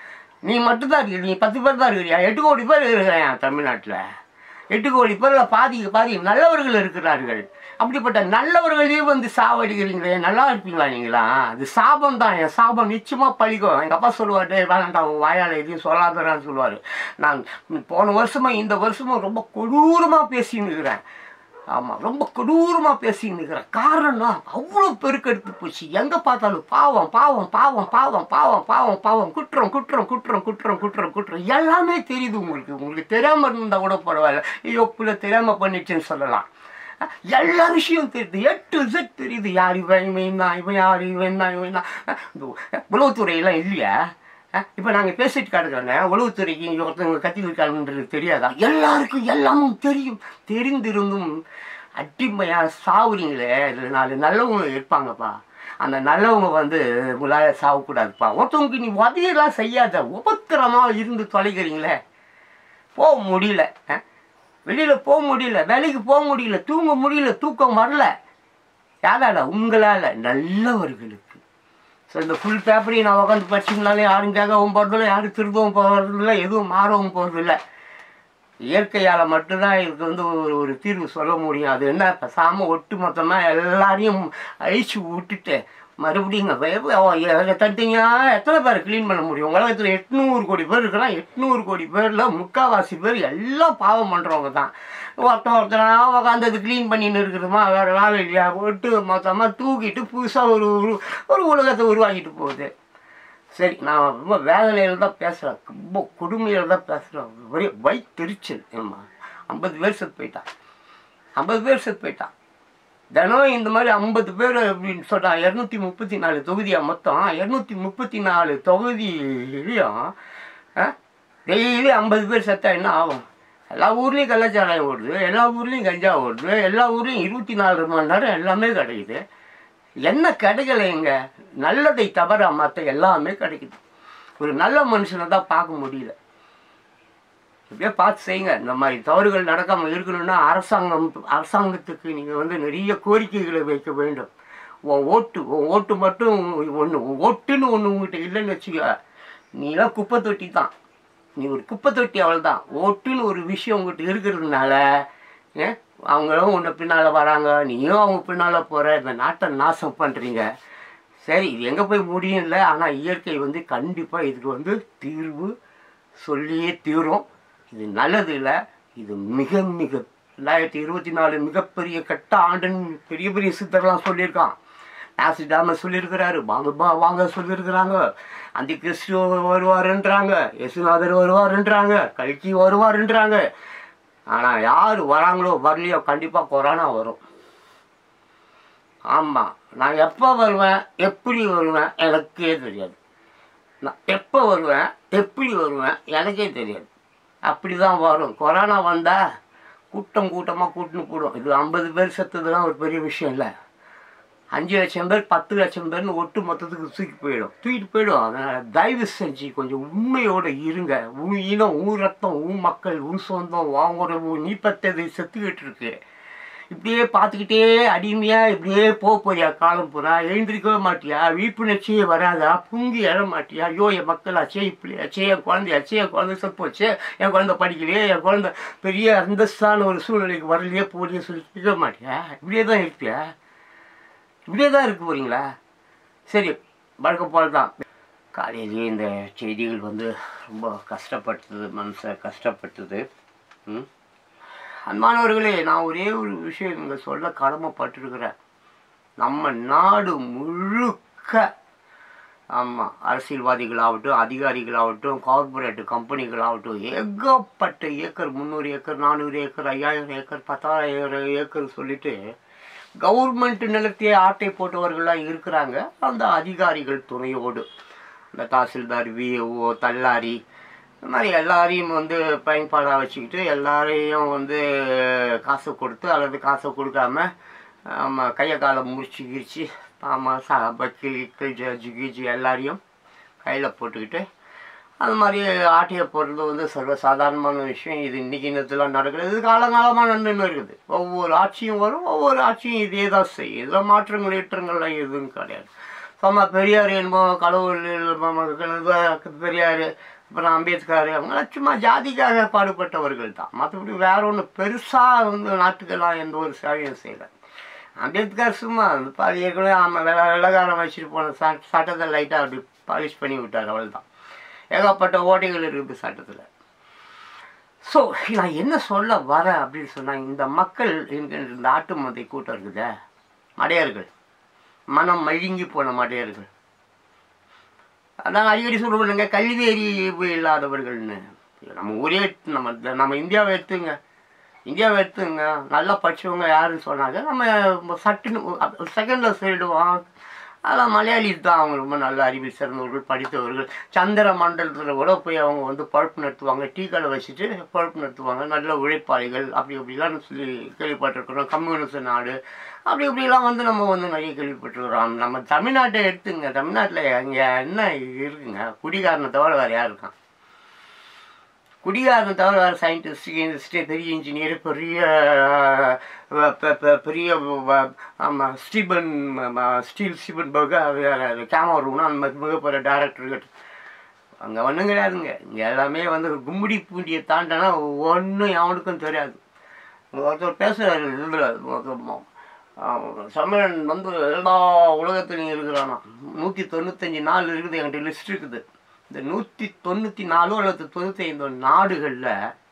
நீ மட்டும்தான் இருக்கிற நீ பத்து பேர் தான் இருக்கிறியா எட்டு கோடி பேர் இருக்கிறேன் தமிழ்நாட்டில் எட்டு கோடி பேரில் பாதிக்கு பாதி நல்லவர்கள் இருக்கிறார்கள் அப்படிப்பட்ட நல்லவர்களையும் வந்து சாவடிக்கிறீங்களே நல்லா இருப்பீங்களா நீங்களா அது சாபம் தான் என் சாபம் நிச்சயமாக பழிக்கும் எங்கள் அப்பா சொல்லுவார் "டேய், வேணாம்டா உன் வாயால் எதையும் சொல்லாதடான்னு சொல்லுவார் நான் போன வருஷமும் இந்த வருஷமும் ரொம்ப கொடூரமாக பேசின்னு இருக்கிறேன் ஆமாம் ரொம்ப கொடூரமாக பேசின்னு இருக்கிறேன் காரணம் அவ்வளோ பெருக்கெடுத்து போச்சு எங்கே பார்த்தாலும் பாவம் பாவம் பாவம் பாவம் பாவம் பாவம் பாவம் குற்றம் குற்றம் குற்றம் குற்றம் குற்றம் குற்றம் எல்லாமே தெரியுது உங்களுக்கு உங்களுக்கு தெரியாமல் இருந்தால் கூட பரவாயில்ல ஐயோ பிள்ளை தெரியாமல் பண்ணிச்சுன்னு சொல்லலாம் அஹ் எல்லா விஷயம் தெரியுது எ டு Z தெரியுது யார் இவன் இவன் தான் இவன் யார் இவன் தான் இவன் தான் அஹ் இந்த உளவுத்துறையெல்லாம் இல்லையா இப்போ நாங்கள் பேசிட்டு கிடக்குறோங்க உளவுத்துறைக்கு இங்கே ஒருத்தவங்க கத்தி இருக்காங்கன்றது தெரியாதா எல்லாருக்கும் எல்லாமும் தெரியும் தெரிந்திருந்தும் அடிமையாக சாவுறீங்களே இதில் நாலு நல்லவங்க இருப்பாங்கப்பா அந்த நல்லவங்க வந்து உங்களால் சாவக்கூடாதுப்பா ஒருத்தவங்க நீ உதவியெல்லாம் செய்யாத உபத்திரமாக இருந்து தொலைக்கிறீங்களே போக முடியல வெளியில் போக முடியல வேலைக்கு போக முடியல தூங்க முடியல தூக்கம் வரல யாரால உங்களால் நல்லவர்களுக்கு ஸோ இந்த ஃபுல் பேப்பரையும் நான் உட்காந்து படிச்சிங்கனாலே யாரும் கேட்கவும் போகிறதில்ல யாரும் திரும்பவும் போகிறதில்ல எதுவும் மாறவும் போகிறதில்ல இயற்கையால் மட்டும்தான் இதுக்கு வந்து ஒரு ஒரு தீர்வு சொல்ல முடியும் அது என்ன பேசாமல் ஒட்டு மொத்தமாக எல்லாரையும் அழிச்சு விட்டுட்டு மறுபடியும் தட்டிங்க எத்தனை பேர் க்ளீன் பண்ண முடியும் உலகத்தில் எட்நூறு கோடி பேர் இருக்கிறான் எட்நூறு கோடி பேரில் முக்கால்வாசி பேர் எல்லாம் பாவம் பண்ணுறவங்க தான் ஒருத்தன் ஒருத்தனா உட்காந்து க்ளீன் பண்ணின்னு இருக்கிறோமா வேறு வேலை இல்லையா ஒட்டு மொத்தமாக தூக்கிட்டு புதுசாக ஒரு ஒரு ஒரு உலகத்தை உருவாக்கிட்டு போகுது சரி நான் ரொம்ப வேதனையில் தான் பேசுகிறேன் ரொம்ப கொடுமையில் தான் பேசுகிறேன் ஒரே வயிற்றுச்சல் ஏம்மா ஐம்பது பேர் செத்து போயிட்டான் ஐம்பது பேர் செத்து போயிட்டான் தினம் இந்த மாதிரி ஐம்பது பேர் அப்படின்னு சொல்கிறான் இரநூத்தி முப்பத்தி நாலு தொகுதியாக மொத்தம் இரநூத்தி முப்பத்தி நாலு தொகுதியிலையும் டெய்லி ஐம்பது பேர் செத்தா என்ன ஆகும் எல்லா ஊர்லேயும் கள்ளச்சாராயம் ஓடுது எல்லா ஊர்லேயும் கஞ்சா ஓடுது எல்லா ஊர்லேயும் இருபத்தி நாலு மணி நேரம் எல்லாமே கிடைக்குது என்ன கிடைக்கலைங்க நல்லதை தவிர மற்ற எல்லாமே கிடைக்குது ஒரு நல்ல மனுஷனை தான் பார்க்க முடியல இப்படியே பார்த்து செய்யுங்க இந்த மாதிரி தவறுகள் நடக்காமல் இருக்கணும்னா அரசாங்கம் அரசாங்கத்துக்கு நீங்கள் வந்து நிறைய கோரிக்கைகளை வைக்க வேண்டும் உன் ஓட்டு உன் ஓட்டு மட்டும் ஒன்று ஓட்டுன்னு ஒன்று உங்ககிட்ட இல்லைன்னு வச்சுக்க நீலாம் குப்பை தொட்டி தான் நீ ஒரு குப்பை தொட்டி அவள் தான் ஓட்டுன்னு ஒரு விஷயம் உங்ககிட்ட இருக்கிறதுனால ஏன் அவங்களும் உன்னை பின்னால் வராங்க நீயும் அவங்க பின்னால் போகிற இந்த நாட்டை நாசம் பண்ணுறீங்க சரி இது எங்கே போய் முடியும் இல்லை ஆனால் இயற்கை வந்து கண்டிப்பாக இதுக்கு வந்து தீர்வு சொல்லியே தீரும் இது நல்லது இல்லை இது மிக மிக ரெண்டாயிரத்தி இருபத்தி நாலு மிகப்பெரிய கெட்ட ஆண்டுன்னு பெரிய பெரிய சித்தர்லாம் சொல்லியிருக்கான் நாசிடாம சொல்லியிருக்கிறாரு வாங்க பா வாங்க சொல்லியிருக்கிறாங்க அந்த கிறிஸ்து வருவாருன்றாங்க யேசுநாதர் வருவாருன்றாங்க கல்கி வருவாருன்றாங்க ஆனால் யார் வராங்களோ வரலையோ கண்டிப்பாக கொரோனா வரும் ஆமாம் நான் எப்போ வருவேன் எப்படி வருவேன் எனக்கே தெரியாது நான் எப்போ வருவேன் எப்படி வருவேன் எனக்கே தெரியாது அப்படி தான் வரும் கொரோனா வந்தால் கூட்டம் கூட்டமாக கூட்டின்னு போடும் இது ஐம்பது பேர் செத்ததுலாம் ஒரு பெரிய விஷயம் இல்லை அஞ்சு லட்சம் பேர் பத்து லட்சம் பேர்னு ஒட்டு மொத்தத்துக்கு தூக்கி போயிடும் தூக்கிட்டு போயிடும் அதனால் தயவு செஞ்சு கொஞ்சம் உண்மையோட இருங்க உன் இனம் உன் ரத்தம் உன் மக்கள் உன் சொந்தம் வாங்குறவு நீ பத்தது செத்துக்கிட்டு இருக்கு இப்படியே பார்த்துக்கிட்டே அடிமையாக இப்படியே போக போறியா காலம் பூரா எழுந்திருக்கவே மாட்டியா விழிப்புணர்ச்சியே வராதா புங்கி எழ மாட்டியா ஐயோ என் மக்கள் ஆச்சே இப்படி ஆச்சே என் குழந்தையாச்சே என் குழந்தை செப்போச்சே என் குழந்தை படிக்கலையே என் குழந்தை பெரிய அந்தஸ்தான ஒரு சூழ்நிலைக்கு வரலையே போலியே சொல்லி கேட்க மாட்டியா இப்படியே தான் இருப்பியா இப்படியே தான் இருக்க போறீங்களா சரி வழக்கம் போல தான் காலையிலேயே இந்த செய்திகள் வந்து ரொம்ப கஷ்டப்பட்டது மனசை கஷ்டப்பட்டது ம் அன்பானவர்களே நான் ஒரே ஒரு விஷயம் இங்கே சொல்ல கடமைப்பட்டிருக்கிறேன் நம்ம நாடு முழுக்க ஆமாம் அரசியல்வாதிகளாகட்டும் அதிகாரிகளாகட்டும் கார்பரேட் கம்பெனிகளாகட்டும் ஏகப்பட்ட ஏக்கர் முந்நூறு ஏக்கர் நானூறு ஏக்கர் ஐயாயிரம் ஏக்கர் பத்தாயிரம் ஏக்கர் சொல்லிட்டு கவர்மெண்ட் நிலத்தையே ஆட்டை போட்டவர்கள்லாம் இருக்கிறாங்க அந்த அதிகாரிகள் துணையோடு இந்த தாசில்தார் விஏஓ தள்ளாரி இந்த மாதிரி எல்லாரையும் வந்து பயன்பாடாக வச்சுக்கிட்டு எல்லாரையும் வந்து காசு கொடுத்து அல்லது காசை கொடுக்காம ஆமாம் கையை காலை முறிச்சு கிரிச்சு ஆமாம் சா வக்கீல் கிக்கல் ஜட்ஜு கிஜி எல்லாரையும் கையில் போட்டுக்கிட்டு அது மாதிரி ஆட்டையை போடுறது வந்து சர்வசாதாரணமான விஷயம் இது இன்னைக்கு நேரத்தில் நடக்கிறது இது காலங்காலமாக நடந்துன்னு இருக்குது ஒவ்வொரு ஆட்சியும் வரும் ஒவ்வொரு ஆட்சியும் இதே தான் செய்யும் இதில் மாற்றங்கள் ஏற்றங்கள்லாம் எதுவும் கிடையாது சும்மா பெரியார் என்போம் கடவுள் என்போம் பெரியார் அப்புறம் அம்பேத்கர் அவங்களாம் சும்மா ஜாதிக்காக பாடுபட்டவர்கள் தான் மற்றபடி வேற ஒன்று பெருசாக வந்து நாட்டுக்கெல்லாம் எந்த ஒரு சேவையும் செய்யலை அம்பேத்கர் சும்மா அந்த பாதி ஏற்கனவே ஆமாம் வெள்ள வெள்ளக்காரன் வச்சுட்டு போன ச சட்டத்தை லைட்டாக அப்படி பாலிஷ் பண்ணி விட்டார் அவள் தான் ஏகப்பட்ட ஓட்டைகள் இருக்குது சட்டத்தில் ஸோ நான் என்ன சொல்ல வரேன் அப்படின்னு சொன்னால் இந்த மக்கள் என்கின்ற இந்த ஆட்டு மந்தை கூட்டம் இருக்குதே மடையர்கள் மனம் மழுங்கி போன மடையர்கள் அதான் அடிக்கடி சொல்லுவாங்க கல்வி அறிவு இல்லாதவர்கள்னு நம்ம ஊரே நம்ம நம்ம இந்தியாவை எடுத்துங்க இந்தியாவை எடுத்துங்க நல்லா படிச்சவங்க யாருன்னு சொன்னாங்க நம்ம சட்டுன்னு செகண்டில் சொல்லிடுவோம் அதெல்லாம் மலையாளிஸ் தான் அவங்க ரொம்ப நல்ல அறிவில் சிறந்தவர்கள் படித்தவர்கள் சந்திர மண்டலத்தில் கூட போய் அவங்க வந்து பழப்பு நடத்துவாங்க டீ கடை வச்சுட்டு பழப்பு நடத்துவாங்க நல்ல உழைப்பாளிகள் அப்படி அப்படிலாம் சொல்லி கேள்விப்பட்டிருக்கிறோம் கம்யூனிஸ்ட் நாடு அப்படி இப்படிலாம் வந்து நம்ம வந்து நிறைய கேள்விப்பட்டிருக்கிறோம் நம்ம தமிழ்நாட்டை எடுத்துங்க தமிழ்நாட்டில் அங்கே என்ன இருக்குங்க குடிகாரனை தவிர வேறு யார் இருக்கான் குடிகாரனை தவிர வேறு சயின்டிஸ்ட் இண்டஸ்ட்ரி பெரிய இன்ஜினியர் பெரிய அஹ், பெ- பெ- பெரிய வ- ஆமாம் ஸ்டீபன் ம- ஸ்டீல் ஸ்டீபன் பர்க கேமரூனா அந்த மாதிரி மிகப்பெரிய டேரக்டர்கள் அங்கே ஒன்றும் கிடையாதுங்க இங்கே எல்லாமே வந்து கும்முடி பூண்டியை தாண்டினா ஒன்றும் எவனுக்கும் தெரியாது ஒருத்தர் பேசுகிறாரு இதில் சமயன் வந்து எல்லா உலகத்துலையும் இருக்கிறானா நூற்றி தொண்ணூத்தஞ்சு நாள் இருக்குது என்கிட்ட லிஸ்ட் இருக்குது இந்த நூற்றி தொண்ணூற்றி நாலோ அல்லது தொண்ணூற்றி ஐந்து நாடுகளில்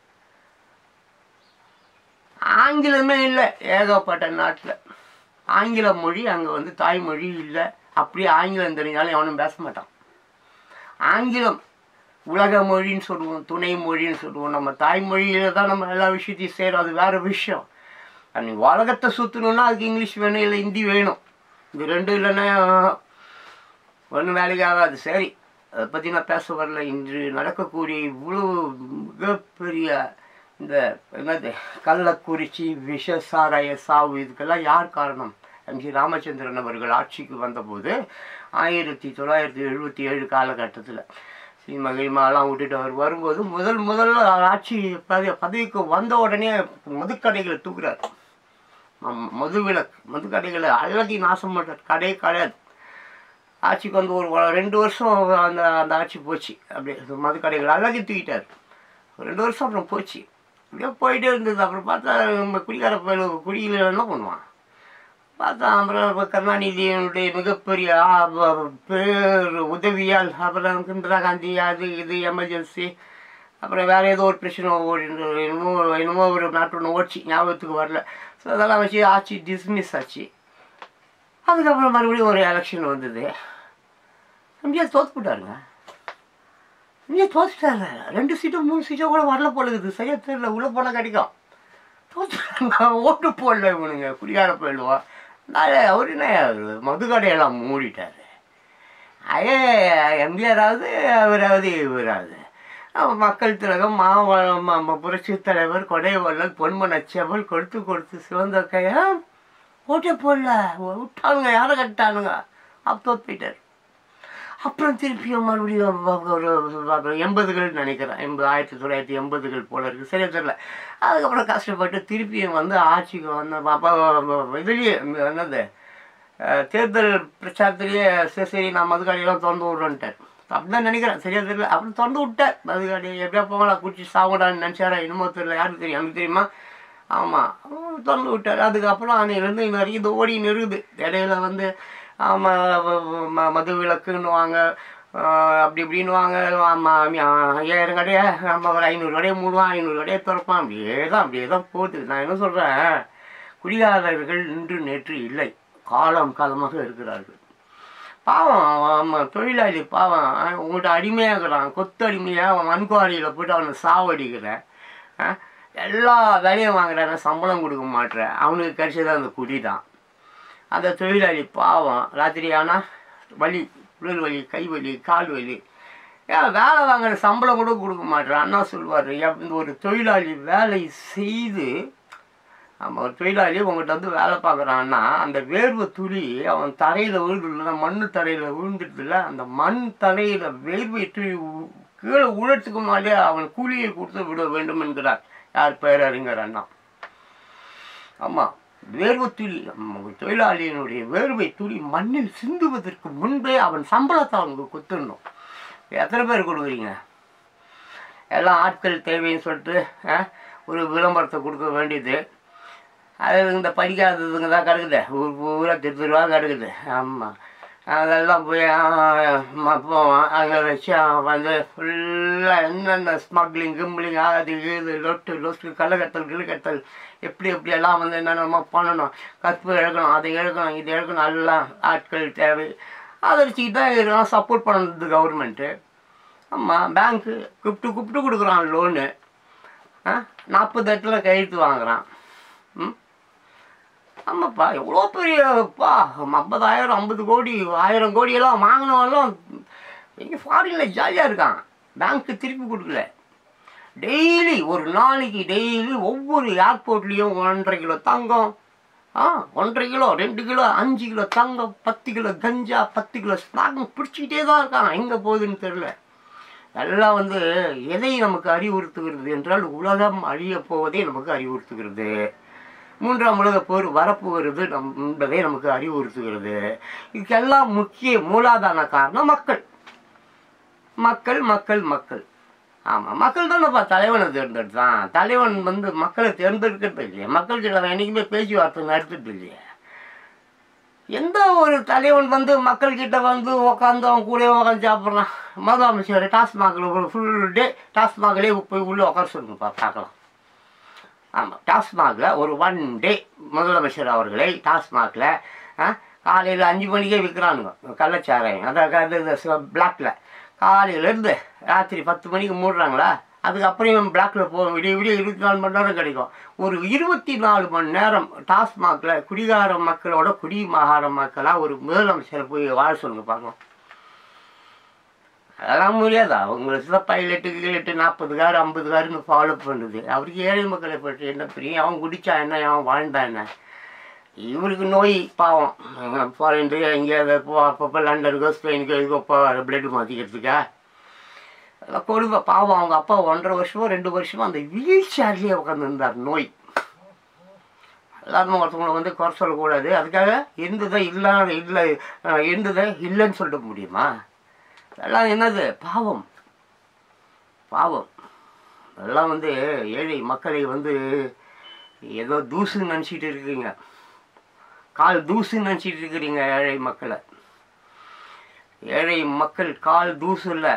ஆங்கிலமே இல்லை ஏகப்பட்ட நாட்டில் ஆங்கில மொழி அங்கே வந்து தாய்மொழி இல்லை அப்படியே ஆங்கிலம் தெரிஞ்சாலும் எவனும் பேச மாட்டான் ஆங்கிலம் உலக மொழின்னு சொல்லுவோம் துணை மொழின்னு சொல்லுவோம் நம்ம தாய்மொழியில தான் நம்ம எல்லா விஷயத்தையும் செய்கிறோம் அது வேற விஷயம் நீ உலகத்தை சுற்றணுன்னா அதுக்கு இங்கிலீஷ் வேணும் இல்லை ஹிந்தி வேணும் இது ரெண்டும் இல்லைன்னா ஒன்றும் வேலைக்கு ஆகாது சரி அதை பற்றி நான் பேச வரல இன்று நடக்கக்கூடிய இவ்வளோ மிகப்பெரிய இந்த என்னது கள்ளக்குறிச்சி விஷ சாராய சாவு இதுக்கெல்லாம் யார் காரணம் எம்ஜி ராமச்சந்திரன் அவர்கள் ஆட்சிக்கு வந்தபோது ஆயிரத்தி தொள்ளாயிரத்தி எழுபத்தி ஏழு காலகட்டத்தில் ஸ்ரீ மகிழ்மாலாம் விட்டுட்டு அவர் வரும்போது முதல் முதல்ல ஆட்சி பதவி பதவிக்கு வந்த உடனே மதுக்கடைகளை தூக்குறாரு ம- மதுவிலக்கு மதுக்கடைகளை அழகி நாசம் பண்ணுறார் கடையே கிடையாது ஆட்சிக்கு வந்து ஒரு வ- ரெண்டு வருஷம் அந்த அந்த ஆட்சி போச்சு அப்படியே மதுக்கடைகள் அழகி தூக்கிட்டார் ஒரு ரெண்டு வருஷம் அப்புறம் போச்சு அப்படியே போயிட்டே இருந்தது அப்புறம் பார்த்தா நம்ம குடிகார பயில குடியில் என்ன பண்ணுவான் பார்த்தா அப்புறம் இப்ப கருணாநிதியினுடைய மிகப்பெரிய ஆ, ப- பேர் உதவியால் அப்புறம் இந்திரா காந்தி அது இது எமர்ஜென்சி அப்புறம் வேற ஏதோ ஒரு பிரச்சனை ஓடி இருந்தது. என்னமோ என்னமோ ஒரு நாட்டு ஒன்று ஓடிச்சு ஞாபகத்துக்கு வரல ஸோ அதெல்லாம் வச்சு ஆட்சி டிஸ்மிஸ் ஆச்சு அதுக்கப்புறம் மறுபடியும் ஒரு எலெக்ஷன் வந்தது எம்ஜிஆர் தோத்து போட்டாருங்க எம்ஜிஆர் தோத்துட்டாரு ரெண்டு சீட்டோ மூணு சீட்டோ கூட வரல போல இருக்குது சரியா தெரியல உள்ளே போனால் கிடைக்கும் தோத்துட்டாங்க ஓட்டு போடல இவனுங்க குடிகார போயிடுவா நான் அவர் என்ன அவரு மதுக்கடையெல்லாம் மூடிட்டாரு ஐயே எம்ஜிஆராவது அவராவது இவராது அஹ் மக்கள் திலகம் மாவ ம- ம- புரட்சி தலைவர் கொடைவள்ளல் பொன்மனச்செவல் கொடுத்து கொடுத்து சிவந்த கையா ஓட்டே போடல விட்டானுங்க யாரை கட்டானுங்க அப்போ போயிட்டார் அப்புறம் திருப்பியும் மறுபடியும் வ- வ- ஒரு ஒரு எண்பதுகள் நினைக்கிறேன் எண்பது ஆயிரத்தி தொள்ளாயிரத்தி எண்பதுகள் போல இருக்கு சரியா தெரியல அதுக்கப்புறம் கஷ்டப்பட்டு திருப்பியும் வந்து ஆட்சிக்கு வந்த அப்போ இதுலேயே என்னது அஹ், தேர்தல் பிரச்சாரத்திலேயே சரி சரி நான் மதுக்காடியெல்லாம் திறந்து விட்றேன்ட்டேன் அப்படிதான் நினைக்கிறேன் சரியா தெரியல அப்புறம் திறந்து விட்டேன் மதுக்காடி எப்படியா போகலாம் குடிச்சு சாப்பிடான்னு நினச்சாரா என்னமோ தெரியல யாருக்கு தெரியும் எனக்கு தெரியுமா ஆமாம் திறந்து விட்டார் அதுக்கப்புறம் அன்னையிலேருந்து இன்ன வரைக்கும் இது ஓடி நிறுகுது இடையில வந்து ஆமாம் மது விளக்குன்னுவாங்க ஆஹ் அப்படி இப்படின்னுவாங்க ஆமாம் ஐயாயிரம் கடையை நம்ம ஒரு ஐநூறு கடையை மூடுவான் ஐநூறு கடையை திறப்பான் அப்படியே தான் அப்படியே தான் போகுது நான் என்ன சொல்கிறேன் குடிகாரர்கள் இன்று நேற்று இல்லை காலம் காலமாக இருக்கிறார்கள் பாவம் அவன் தொழிலாளி பாவம் அவன் உங்கள்கிட்ட அடிமையாகிறான் கொத்து அடிமையாக அவன் மண்குவாரியில் போட்டு அவனை சாவடிக்கிறேன் ஆ? எல்லா வேலையும் வாங்குறாங்க சம்பளம் கொடுக்க மாட்டேறேன் அவனுக்கு கிடைச்சது அந்த குடி தான் அந்த தொழிலாளி பாவம் ராத்திரி ஆனால் வலி உடல் வலி கை வலி கால் வலி ஏன் வேலை வாங்குற சம்பளம் கூட கொடுக்க மாட்டேறான் அண்ணா சொல்லுவார் இந்த ஒரு தொழிலாளி வேலை செய்து நம்ம ஒரு தொழிலாளி உங்கள்கிட்ட வந்து வேலை பார்க்குறான்னா அந்த வேர்வை துளி அவன் தரையில் விழுதுல மண் தரையில் விழுந்துட்டுல அந்த மண் தரையில் வேர்வை துளி உ- கீழே உழத்துக்கு முன்னாடியே அவன் கூலியை கொடுத்து விட வேண்டும் என்கிறார் யார் பேரறிஞர் அண்ணா ஆமாம் வேர்வை துளி நம்ம தொழிலாளியினுடைய வேர்வை துளி மண்ணில் சிந்துவதற்கு முன்பே அவன் சம்பளத்தை அவனுக்கு குத்துடணும் எத்தனை பேர் கொடுக்குறீங்க எல்லாம் ஆட்கள் தேவைன்னு சொல்லிட்டு ஆ, ஒரு விளம்பரத்தை கொடுக்க வேண்டியது அது இந்த படிக்காததுங்க தான் கிடக்குது ஊர் பூரா திரு ரூபா கிடக்குது ஆமாம் அதெல்லாம் போய் போவான் அங்கே வச்சு அவன் வந்து ஃபுல்லாக என்னென்ன ஸ்மக்லிங் கிம்பிளிங் அது இது லொட்டு லொட்டு கள்ளக்கத்தல் கிழக்கத்தல் எப்படி எப்படி எல்லாம் வந்து என்னென்னமோ பண்ணணும் கற்பு இழக்கணும் அதை இழக்கணும் இது இழக்கணும் எல்லாம் ஆட்கள் தேவை அதை வச்சுக்கிட்டு தான் இதெல்லாம் சப்போர்ட் பண்ணுறது கவர்மெண்ட்டு ஆமாம் பேங்க்கு கூப்பிட்டு கூப்பிட்டு கொடுக்குறான் லோனு ஆ நாற்பது இடத்துல கையெழுத்து வாங்குறான் ம் ஆமாப்பா எவ்வளோ பெரியப்பா ஐம்பதாயிரம் ஐம்பது கோடி ஆயிரம் கோடியெல்லாம் வாங்கினவெல்லாம் இங்கே ஃபாரினில் ஜாலியாக இருக்கான் பேங்க்கு திருப்பி கொடுக்கல டெய்லி ஒரு நாளைக்கு டெய்லி ஒவ்வொரு ஏர்போர்ட்லேயும் ஒன்றரை கிலோ தங்கம் ஆ ஒன்றரை கிலோ ரெண்டு கிலோ அஞ்சு கிலோ தங்கம் பத்து கிலோ கஞ்சா பத்து கிலோ ஸ்நாகம் பிடிச்சிக்கிட்டே தான் இருக்கான் எங்கே போகுதுன்னு தெரில எல்லாம் வந்து எதை நமக்கு அறிவுறுத்துகிறது என்றால் உலகம் அழிய போவதை நமக்கு அறிவுறுத்துகிறது மூன்றாம் உலக போர் வரப்போகிறது நம் என்பதை நமக்கு அறிவுறுத்துகிறது இதுக்கெல்லாம் முக்கிய மூலாதார காரணம் மக்கள் மக்கள் மக்கள் மக்கள் ஆமாம் மக்கள் தானேப்பா தலைவனை தேர்ந்தெடுத்தான் தலைவன் வந்து மக்களை தேர்ந்தெடுக்கிறது இல்லையா மக்கள்கிட்ட அவன் என்றைக்குமே பேச்சுவார்த்தை நடத்துறது இல்லையா எந்த ஒரு தலைவன் வந்து மக்கள்கிட்ட வந்து உக்காந்து அவன் கூட உட்காந்து சாப்பிட்றான் முதலமைச்சர் டாஸ்மாகில் ஒரு ஃபுல் டே டாஸ்மாகிலே போய் உள்ளே உட்கார சொல்லுங்கப்பா பார்க்கலாம் ஆமாம் டாஸ்மாகில் ஒரு ஒன் டே முதலமைச்சர் அவர்களை டாஸ்மாகில் காலையில் அஞ்சு மணிக்கே விற்கிறானுங்க கள்ளச்சாராயம் அதாவது பிளாக்ல காலையிலேருந்து ராத்திரி பத்து மணிக்கு மூடுறாங்களா அதுக்கப்புறம் பிளாக்ல போ விடிய விடிய இருபத்தி நாலு மணி நேரம் கிடைக்கும் ஒரு இருபத்தி நாலு மணி நேரம் டாஸ்மாகில் குடிகார மக்களோட குடிமகார மக்களாக ஒரு முதலமைச்சரை போய் வாழ சொல்லுங்க பார்க்கலாம் அதெல்லாம் முடியாதா அவங்களுக்கு தான் பைலட்டு கீழட்டு நாற்பது கார் ஐம்பது காருன்னு ஃபாலோ பண்ணுது அவருக்கு ஏழை மக்களை பற்றி என்ன தெரியும் அவன் குடிச்சா என்ன அவன் வாழ்ந்தா என்ன இவருக்கு நோய் பாவம் ஃபாரின் எங்கேயாவது போ அப்பப்போ லண்டனுக்கோ ஸ்பெயினுக்கோ இதுக்கோ போவார் பிளட் மாற்றிக்கிறதுக்கா அதெல்லாம் கொடுமை பாவம் அவங்க அப்பா ஒன்றரை வருஷமோ ரெண்டு வருஷமோ அந்த வீல் சேர்லேயே உட்காந்துருந்தார் நோய் எல்லாருமே ஒருத்தவங்களை வந்து குறை சொல்லக்கூடாது அதுக்காக இருந்ததை இல்லாத இல்லை அஹ், இருந்ததை இல்லைன்னு சொல்ல முடியுமா எல்லாம் என்னது பாவம் பாவம் எல்லாம் வந்து ஏழை மக்களை வந்து ஏதோ தூசுன்னு நினச்சிட்டு இருக்கிறீங்க கால் தூசுன்னு நினச்சிட்டு இருக்கிறீங்க ஏழை மக்களை ஏழை மக்கள் கால் தூசு இல்லை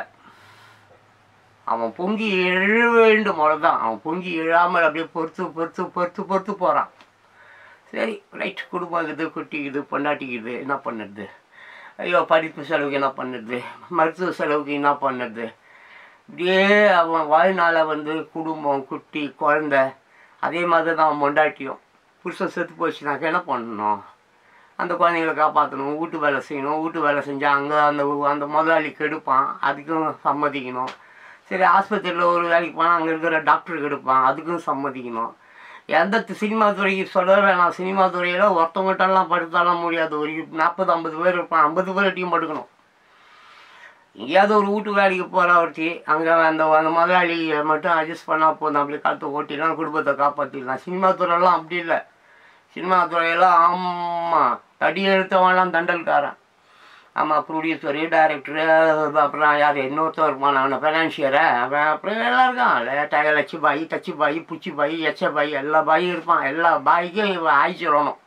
அவன் பொங்கி எழ வேண்டும் அவ்வளோதான் அவன் பொங்கி எழாமல் அப்படியே பொறுத்து பொறுத்து பொறுத்து பொறுத்து போகிறான் சரி ரைட் குடும்பம் இருக்குது குட்டிக்குது பொண்டாட்டிக்குது என்ன பண்ணுறது ஐயோ படிப்பு செலவுக்கு என்ன பண்ணுறது மருத்துவ செலவுக்கு என்ன பண்ணுறது இப்படியே அவன் வாழ்நாள வந்து குடும்பம் குட்டி குழந்த அதே மாதிரி தான் அவன் பொண்டாட்டியும் புருஷன் செத்து போச்சுனாக்க என்ன பண்ணணும் அந்த குழந்தைங்களை காப்பாற்றணும் வீட்டு வேலை செய்யணும் வீட்டு வேலை செஞ்சால் அங்கே அந்த அந்த முதலாளி கெடுப்பான் அதுக்கும் சம்மதிக்கணும் சரி ஆஸ்பத்திரியில் ஒரு வேலைக்கு போனால் அங்கே இருக்கிற டாக்டருக்கு எடுப்பான் அதுக்கும் சம்மதிக்கணும் எந்த தி- சினிமா துறைக்கு சொல்ல வேணாம் சினிமா துறையில் ஒருத்தவங்ககிட்டலாம் படுத்தாலாம் முடியாது ஒரு நாற்பது ஐம்பது பேர் இருப்பான் ஐம்பது பேர் டீம் படுக்கணும் எங்கேயாவது ஒரு வீட்டு வேலைக்கு போகிற ஒருத்தி அங்கே அந்த அந்த முதலாளி மட்டும் அட்ஜஸ்ட் பண்ணால் போதும் அப்படி காத்து ஓட்டிடலாம் குடும்பத்தை காப்பாற்றிடலாம் சினிமா துறையெல்லாம் அப்படி இல்லை சினிமா துறையெல்லாம் ஆமாம் தடி எடுத்தவன்லாம் தண்டல்காரன் ஆமாம் ப்ரொடியூசரு டேரக்டரு அப்புறம் யார் இன்னொருத்தர் இருப்பான் அவனை ஃபைனான்சியரை அவன் அப்புறம் எல்லாம் இருக்கான் லேட்டாக லட்சி பாய் தச்சு பாய் புச்சி பாய் எச்ச பாய் எல்லா பாயும் இருப்பான் எல்லா பாய்க்கும் இவன் ஆய் சொல்லணும்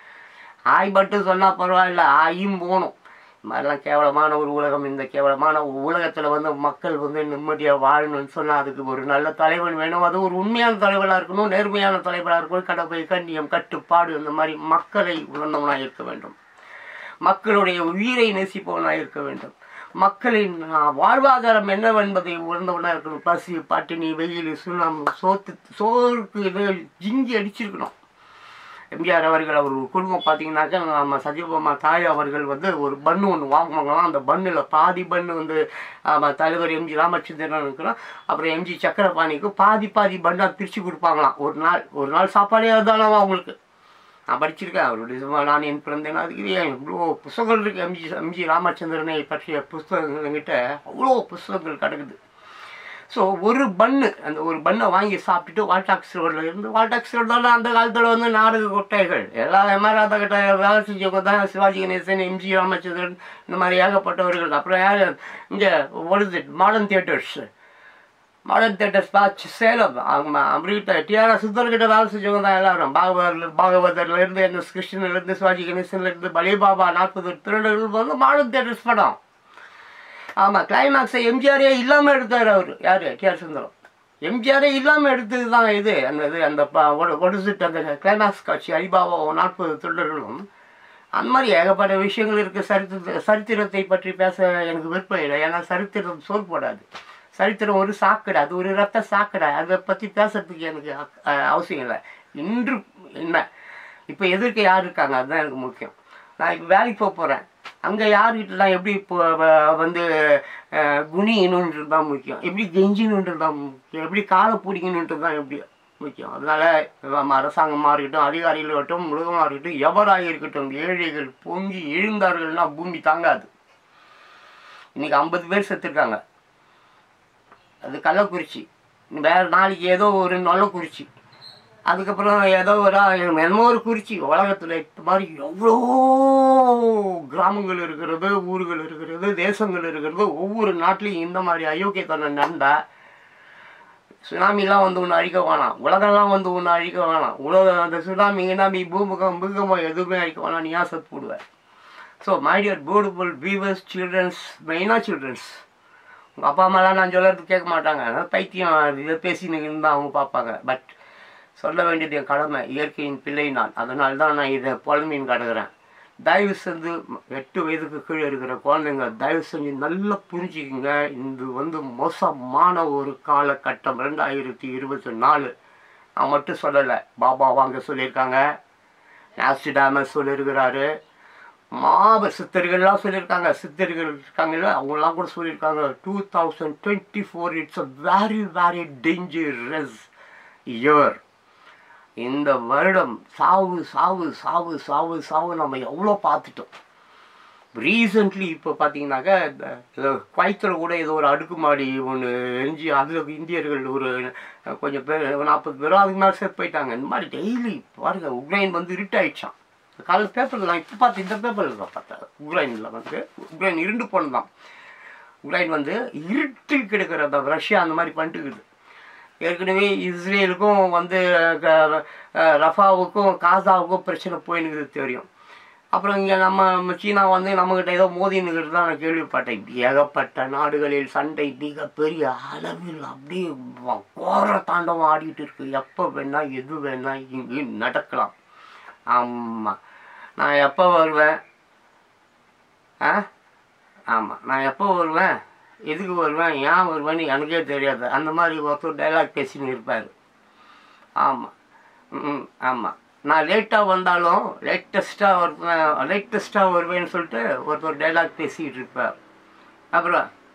ஆய் மட்டும் சொன்னால் பரவாயில்ல ஆயும் போகணும் இது மாதிரிலாம் கேவலமான ஒரு உலகம் இந்த கேவலமான உலகத்தில் வந்து மக்கள் வந்து நிம்மதியாக வாழணும்னு சொன்னால் அதுக்கு ஒரு நல்ல தலைவன் வேணும் அது ஒரு உண்மையான தலைவராக இருக்கணும் நேர்மையான தலைவராக இருக்கணும் கடமை கண்ணியம் கட்டுப்பாடு இந்த மாதிரி மக்களை உணர்ந்தவனாக இருக்க வேண்டும் மக்களுடைய உயிரை நேசிப்பவனாக இருக்க வேண்டும் மக்களின் ஆ, வாழ்வாதாரம் என்னவென்பதை உணர்ந்தவனாக இருக்கணும் பசி பட்டினி வெயில் சுண்ணாம்பு சோத்து சோறுக்கு இது ஜிங்கி அடிச்சிருக்கணும் எம்ஜிஆர் அவர்கள் அவர் குடும்பம் பார்த்தீங்கன்னாக்கா நம்ம சத்யபாமா தாய் அவர்கள் வந்து ஒரு பன்னு ஒன்று வாங்குவாங்களாம் அந்த பன்னில் பாதி பன்னு வந்து ஆமா, தலைவர் எம்ஜி ராமச்சந்திரன் இருக்கிறோம் அப்புறம் எம்ஜி சக்கரபாணிக்கு பாதி பாதி பன்னாக பிரித்து கொடுப்பாங்களாம் ஒரு நாள் ஒரு நாள் சாப்பாடே அதுதானவா அவங்களுக்கு நான் படிச்சிருக்கேன் அவருடைய சும்மா நான் என் பிறந்தேன் அதுக்கு ஏன் இவ்வளோ புஸ்தகங்கள் இருக்கு எம்ஜி எம்ஜி ராமச்சந்திரனை பற்றிய புஸ்தகங்கள் என்கிட்ட அவ்வளோ புஸ்தகங்கள் கிடக்குது ஸோ ஒரு பன்னு அந்த ஒரு பண்ணை வாங்கி சாப்பிட்டுட்டு வால்டாக்ஸ் ரோடில் இருந்து வால்டாக்ஸ் ரோடில் அந்த காலத்தில் வந்து நாடக கொட்டைகள் எல்லா எம்ஆர்ஆர் கிட்ட வேலை செஞ்சவங்க தான் சிவாஜி கணேசன் எம்ஜி ராமச்சந்திரன் இந்த மாதிரி ஏகப்பட்டவர்கள் அப்புறம் யார் இங்கே ஒழுது மாடர்ன் தியேட்டர்ஸ் மாடர்ன் தேட்டர்ஸ் பார்த்து சேலம் அவங்க அம்ரிட்ட டிஆர்ஆர் சுந்தர்கிட்ட வேலை செஞ்சவங்க தான் எல்லாரும் பாகவதர்ல பாகவதர்ல இருந்து என் எஸ் கிருஷ்ணன்ல இருந்து சிவாஜி கணேசன்ல இருந்து பலிபாபா நாற்பது திருடர்கள் வந்து மாடர்ன் தேட்டர்ஸ் படம் ஆமாம் கிளைமேக்ஸை எம்ஜிஆரே இல்லாமல் எடுத்தார் அவர் யார் டிஆர் சுந்தரம் எம்ஜிஆரே இல்லாமல் எடுத்தது தான் இது அந்த இது அந்த ஒடிசிட்டு அந்த கிளைமேக்ஸ் காட்சி அலிபாபா நாற்பது திருடர்களும் அந்த மாதிரி ஏகப்பட்ட விஷயங்கள் இருக்குது சரித்திர சரித்திரத்தை பற்றி பேச எனக்கு விருப்பம் இல்லை ஏன்னா சரித்திரம் சோர் போடாது சரித்திரம் ஒரு சாக்கடை அது ஒரு ரத்த சாக்கடை அதை பற்றி பேசுறதுக்கு எனக்கு அஹ், அவசியம் இல்லை இன்று என்ன இப்போ எதிர்க்க யார் இருக்காங்க அதுதான் எனக்கு முக்கியம் நான் இப்போ வேலைக்கு போக போகிறேன் அங்கே யார்கிட்டலாம் எப்படி இப்போ வ- வந்து அஹ், குனியணுன்றது தான் முக்கியம் எப்படி கெஞ்சினுன்றது தான் முக்கியம் எப்படி காலை பிடிக்கணுன்றது தான் எப்படி முக்கியம் அதனால நம்ம அரசாங்கமாக இருக்கட்டும் அதிகாரிகள் இருக்கட்டும் மிருகமாக இருக்கட்டும் எவராக இருக்கட்டும் ஏழைகள் பொங்கி எழுந்தார்கள்னா பூமி தாங்காது இன்னைக்கு ஐம்பது பேர் செத்துருக்காங்க அது கள்ளக்குறிச்சி வேற நாளைக்கு ஏதோ ஒரு நல்லக்குறிச்சி அதுக்கப்புறம் ஏதோ ஒரு என்னமோ ஒரு குறிச்சி உலகத்தில் இந்த மாதிரி எவ்வளோ கிராமங்கள் இருக்கிறது ஊர்கள் இருக்கிறது தேசங்கள் இருக்கிறது ஒவ்வொரு நாட்டிலையும் இந்த மாதிரி அயோக்கியத்தனம் நடந்தா சுனாமிலாம் வந்து ஒன்று அழிக்க வேணாம் உலகம்லாம் வந்து ஒன்று அழிக்க வேணாம் உலகம் அந்த சுனாமி கினாமி பூமுகம் பூகம்பம் எதுவுமே அழிக்க வேணாம் நீயா சத்து போடுவேன் so my dear beautiful viewers childrens மெயினாக சில்ட்ரன்ஸ் உங்கள் அப்பா அம்மாலாம் நான் சொல்கிறது கேட்க மாட்டாங்க அதனால பைத்தியம் இதை பேசின்னு இருந்தால் அவங்க பார்ப்பாங்க பட் சொல்ல வேண்டியது என் கடமை இயற்கையின் பிள்ளை நான் அதனால தான் நான் இதை புலமையின் காட்டுகிறேன் தயவு செஞ்சு எட்டு வயதுக்கு கீழே இருக்கிற குழந்தைங்க தயவு செஞ்சு நல்லா புரிஞ்சுக்குங்க இது வந்து மோசமான ஒரு காலகட்டம் ரெண்டாயிரத்தி இருபத்தி நாலு நான் மட்டும் சொல்லலை பாபா வாங்க சொல்லியிருக்காங்க நாஸ்டிடாமஸ் சொல்லியிருக்கிறாரு மாப சித்தர்கள்லாம் சொல்லியிருக்காங்க சித்தர்கள் இருக்காங்கல்ல அவங்களாம் கூட சொல்லியிருக்காங்க two thousand twenty four it's a very very dangerous year இந்த வருடம் சாவு சாவு சாவு சாவு சாவு நம்ம எவ்வளோ பார்த்துட்டோம் ரீசன்ட்லி இப்போ பார்த்தீங்கன்னாக்கா இந்த இந்த குவைத்தில் கூட ஏதோ ஒரு அடுக்குமாடி ஒன்று எரிஞ்சு அதில் இந்தியர்கள் ஒரு அஹ், கொஞ்சம் பேர் நாற்பது பேரும் அதுக்கு மேலே சேர்த்து போயிட்டாங்க இந்த மாதிரி டெய்லி பாருங்க உக்ரைன் வந்து இருட்டு ஆயிடுச்சான் காலையில் பேப்பரில் நான் இப்போ பார்த்து இந்த பேப்பரில் தான் பார்த்தேன் உக்ரைனில் வந்து உக்ரைன் இருண்டு போனதான் உக்ரைன் வந்து இருட்டில் கிடக்கிற அந்த ரஷ்யா அந்த மாதிரி பண்ணிட்டுக்குது ஏற்கனவே இஸ்ரேலுக்கும் வந்து க- அஹ் ரஃபாவுக்கும் காசாவுக்கும் பிரச்சனை போயினுக்குது தெரியும் அப்புறம் இங்கே நம்ம சீனா வந்து நம்மக்கிட்ட ஏதோ மோதினுக்கிறது தான் நான் கேள்விப்பட்டேன் ஏகப்பட்ட நாடுகளில் சண்டை மிகப்பெரிய அளவில் அப்படியே வ- கோர தாண்டவம் ஆடிட்டு இருக்கு எப்போ வேணா எது வேணா இங்கு நடக்கலாம் ஆமாம் நான் எப்போ வருவேன் ஆ ஆமாம் நான் எப்போ வருவேன் எதுக்கு வருவேன் ஏன் வருவேன்னு எனக்கே தெரியாது அந்த மாதிரி ஒருத்தர் டைலாக் பேசின்னு இருப்பார் ஆமாம் ம் ஆமாம் நான் லேட்டாக வந்தாலும் லேட்டஸ்ட்டாக வருவேன் லேட்டஸ்ட்டாக வருவேன்னு சொல்லிட்டு ஒருத்தர் டைலாக் பேசிகிட்டு இருப்பார் அப்புறம்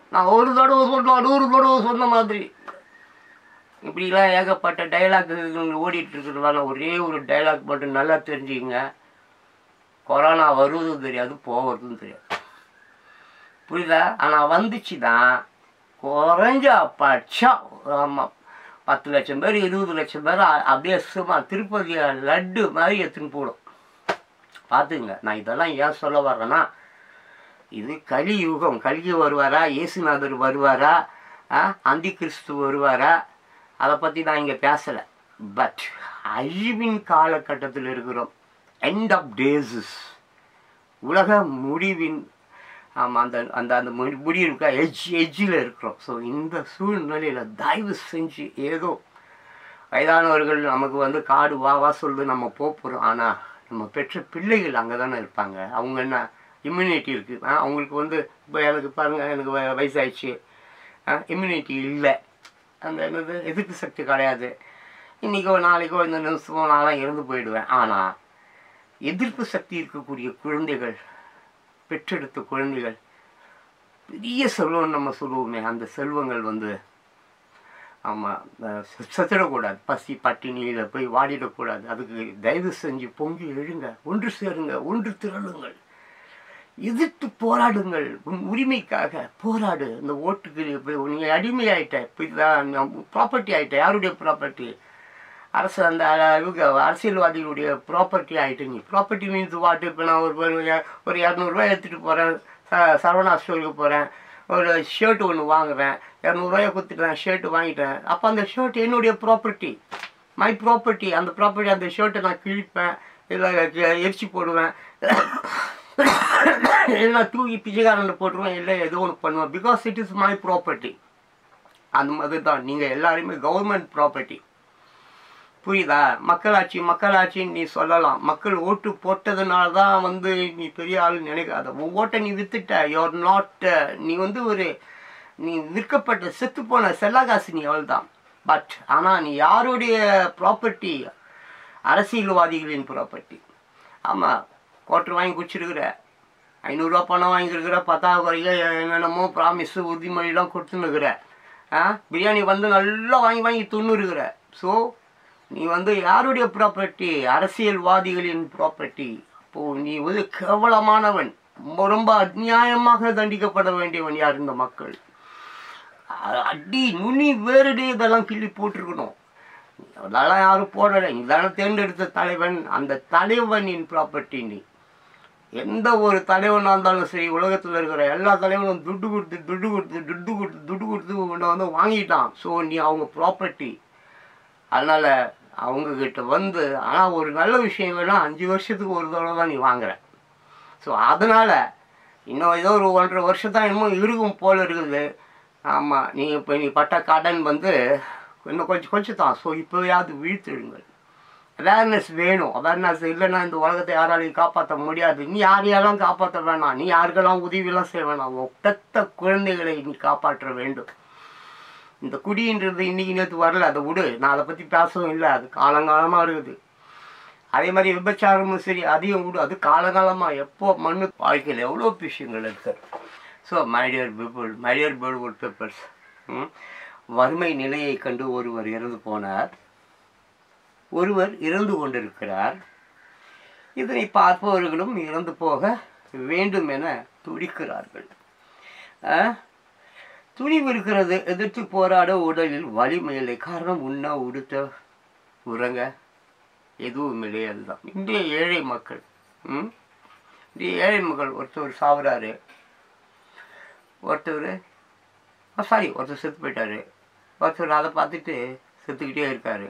நான் ஒரு தடவை சொன்னோம் நூறு தடவை சொன்ன மாதிரி இப்படிலாம் ஏகப்பட்ட டைலாக் ஓடிட்டு இருக்கிறதுனால ஒரே ஒரு டைலாக் மட்டும் நல்லா தெரிஞ்சுக்கங்க கொரோனா வருவதும் தெரியாது போகிறதும் தெரியாது புரியுதா ஆனால் வந்துச்சு தான் குறைஞ்ச பட்சம் ஆமாம் பத்து லட்சம் பேர் இருபது லட்சம் பேர் அ- அப்படியே சும்மா திருப்பதியை லட்டு மாதிரி எடுத்துன்னு போடும் பார்த்துங்க நான் இதெல்லாம் ஏன் சொல்ல வர்றேன்னா இது கலியுகம் கலியு வருவாரா இயேசுநாதர் வருவாரா ஆ, அந்தி கிறிஸ்து வருவாரா அதை பற்றி நான் இங்கே பேசலை பட் அழிவின் காலகட்டத்தில் இருக்கிறோம் எண்ட் ஆஃப் டேஸஸ் உலக முடிவின் ஆமாம் அந்த அந்த அந்த முடி- முடியிருக்க எஜ் எஜ்ஜில் இருக்கிறோம் ஸோ இந்த சூழ்நிலையில் தயவு செஞ்சு ஏதோ வயதானவர்கள் நமக்கு வந்து காடு வா வா சொல்லு நம்ம போக போகிறோம் ஆனால் நம்ம பெற்ற பிள்ளைகள் அங்கே தானே இருப்பாங்க அவங்க என்ன இம்யூனிட்டி இருக்குது அவங்களுக்கு வந்து இப்போ எனக்கு பாருங்கள் எனக்கு வ- வயசாயிடுச்சு இம்யூனிட்டி இல்லை அந்த என்னது எதிர்ப்பு சக்தி கிடையாது இன்றைக்கோ நாளைக்கோ இந்த நிமிஷமோ நான்லாம் இறந்து போயிடுவேன் ஆனால் எதிர்ப்பு சக்தி இருக்கக்கூடிய குழந்தைகள் பெற்றெடுத்த குழந்தைகள் பெரிய செல்வம் நம்ம சொல்லுவோமே அந்த செல்வங்கள் வந்து ஆமாம் செத்துடக்கூடாது பசி பட்டினியில் போய் வாடிடக்கூடாது அதுக்கு தயவு செஞ்சு பொங்கி எழுங்க ஒன்று சேருங்க ஒன்று திரளுங்கள் எதிர்த்து போராடுங்கள் உன் உரிமைக்காக போராடு இந்த ஓட்டுக்கு இப்போ நீ அடிமையாயிட்ட இப்போ ப்ராப்பர்ட்டி ஆயிட்ட யாருடைய ப்ராப்பர்ட்டி அரசு அந்த அஹ், இவங்க அரசியல்வாதிகளுடைய ப்ராப்பர்ட்டி ஆகிட்டு நீ ப்ராப்பர்ட்டி மீன்ஸ் வாட்டு இப்போ நான் ஒரு ஒரு- ஒரு இரநூறுவா எடுத்துகிட்டு போகிறேன் ச சரவணா ஸ்டோருக்கு போகிறேன் ஒரு ஷர்ட் ஒன்று வாங்குறேன் இரநூறுவாயை கொடுத்துட்டேன் ஷர்ட் வாங்கிட்டேன் அப்போ அந்த ஷர்ட் என்னுடைய ப்ராப்பர்ட்டி மை ப்ராப்பர்ட்டி அந்த ப்ராப்பர்ட்டி அந்த ஷர்ட்டை நான் கிழிப்பேன் இல்லை எரிச்சு போடுவேன் இல்லை தூக்கி பிச்சைக்காரன் போட்டுருவேன் இல்லை ஏதோ ஒன்று பண்ணுவேன் because it is my property அந்த மாதிரி தான் நீங்கள் எல்லாருமே கவர்மெண்ட் ப்ராப்பர்ட்டி புரியுதா மக்களாட்சி மக்களாட்சின்னு நீ சொல்லலாம் மக்கள் ஓட்டு போட்டதுனால தான் வந்து நீ பெரிய ஆள் நினைக்காத உன் ஓட்டை நீ வித்துட்ட யூஆர் நாட் நீ வந்து ஒரு நீ விற்கப்பட்ட செத்து போன செல்லகாசு நீ அவள் தான் பட் ஆனால் நீ யாருடைய ப்ராப்பர்ட்டி அரசியல்வாதிகளின் ப்ராப்பர்ட்டி ஆமாம் கோட்டர் வாங்கி குடிச்சிருக்கிற ஐநூறுரூவா பணம் வாங்கியிருக்கிற பத்தாவது வரைக்கும் என்னென்னமோ ப்ராமிஸ் உறுதிமொழிலாம் கொடுத்துன்னுக்குற ஆ பிரியாணி வந்து நல்லா வாங்கி வாங்கி துண்ணுருக்கிற ஸோ நீ வந்து யாருடைய ப்ராப்பர்ட்டி அரசியல்வாதிகளின் ப்ராப்பர்ட்டி அப்போது நீ வந்து கேவலமானவன் ரொம்ப ரொம்ப அநியாயமாக தண்டிக்கப்பட வேண்டியவன் யார் இந்த மக்கள் அ- அடி நுனி வேறுடி இதெல்லாம் கிள்ளி போட்டிருக்கணும் அதெல்லாம் யாரும் போடலை இதான தேர்ந்தெடுத்த தலைவன் அந்த தலைவனின் ப்ராப்பர்ட்டி நீ எந்த ஒரு தலைவனாக இருந்தாலும் சரி உலகத்தில் இருக்கிற எல்லா தலைவனும் துட்டு கொடுத்து துட்டு கொடுத்து துட்டு கொடுத்து துட்டு கொடுத்து உன்னை வந்து வாங்கிட்டான் ஸோ நீ அவங்க ப்ராப்பர்ட்டி அதனால் அவங்கக்கிட்ட வந்து ஆனால் ஒரு நல்ல விஷயம் வேணால் அஞ்சு வருஷத்துக்கு ஒரு தடவை தான் நீ வாங்குற ஸோ அதனால் இன்னும் ஏதோ ஒரு ஒன்றரை வருஷம் தான் இன்னும் இருக்கும் போல் இருக்குது ஆமாம் நீ இப்போ நீ பட்ட கடன் வந்து இன்னும் கொஞ்சம் கொஞ்சம் தான் ஸோ இப்போயாவது வீழ்த்திடுங்கள் அவேர்னஸ் வேணும் அவேர்னஸ் இல்லைன்னா இந்த உலகத்தை யாராலையும் காப்பாற்ற முடியாது நீ யாரையெல்லாம் காப்பாற்ற வேணாம் நீ யாருக்கெல்லாம் உதவியெல்லாம் செய்ய வேணாம் உன் பெத்த குழந்தைகளை நீ காப்பாற்ற வேண்டும் இந்த குடின்றது இன்னைக்கு நேற்று வரல அதை விடு நான் அதை பற்றி பேசவும் இல்லை அது காலங்காலமாக இருக்குது அதே மாதிரி விபச்சாரமும் சரி அதையும் விடு அது காலகாலமாக எப்போ மண்ணு வாழ்க்கையில் எவ்வளோ விஷயங்கள் இருக்குது so my dear people my dear beautiful peoples வறுமை நிலையை கண்டு ஒருவர் இறந்து போனார் ஒருவர் இறந்து கொண்டிருக்கிறார் இதனை பார்ப்பவர்களும் இறந்து போக வேண்டும் என துடிக்கிறார்கள் ஆ? துணிவு இருக்கிறது எதிர்த்து போராட உடலில் வலிமை இல்லை காரணம் உண்ண உடுத்த உறங்க எதுவும் இல்லை அதுதான் இந்திய ஏழை மக்கள் ம் இந்திய ஏழை மக்கள் ஒருத்தர் சாவுறாரு ஒருத்தர் சாரி ஒருத்தர் செத்து போயிட்டாரு ஒருத்தர் அதை பார்த்துட்டு செத்துக்கிட்டே இருக்காரு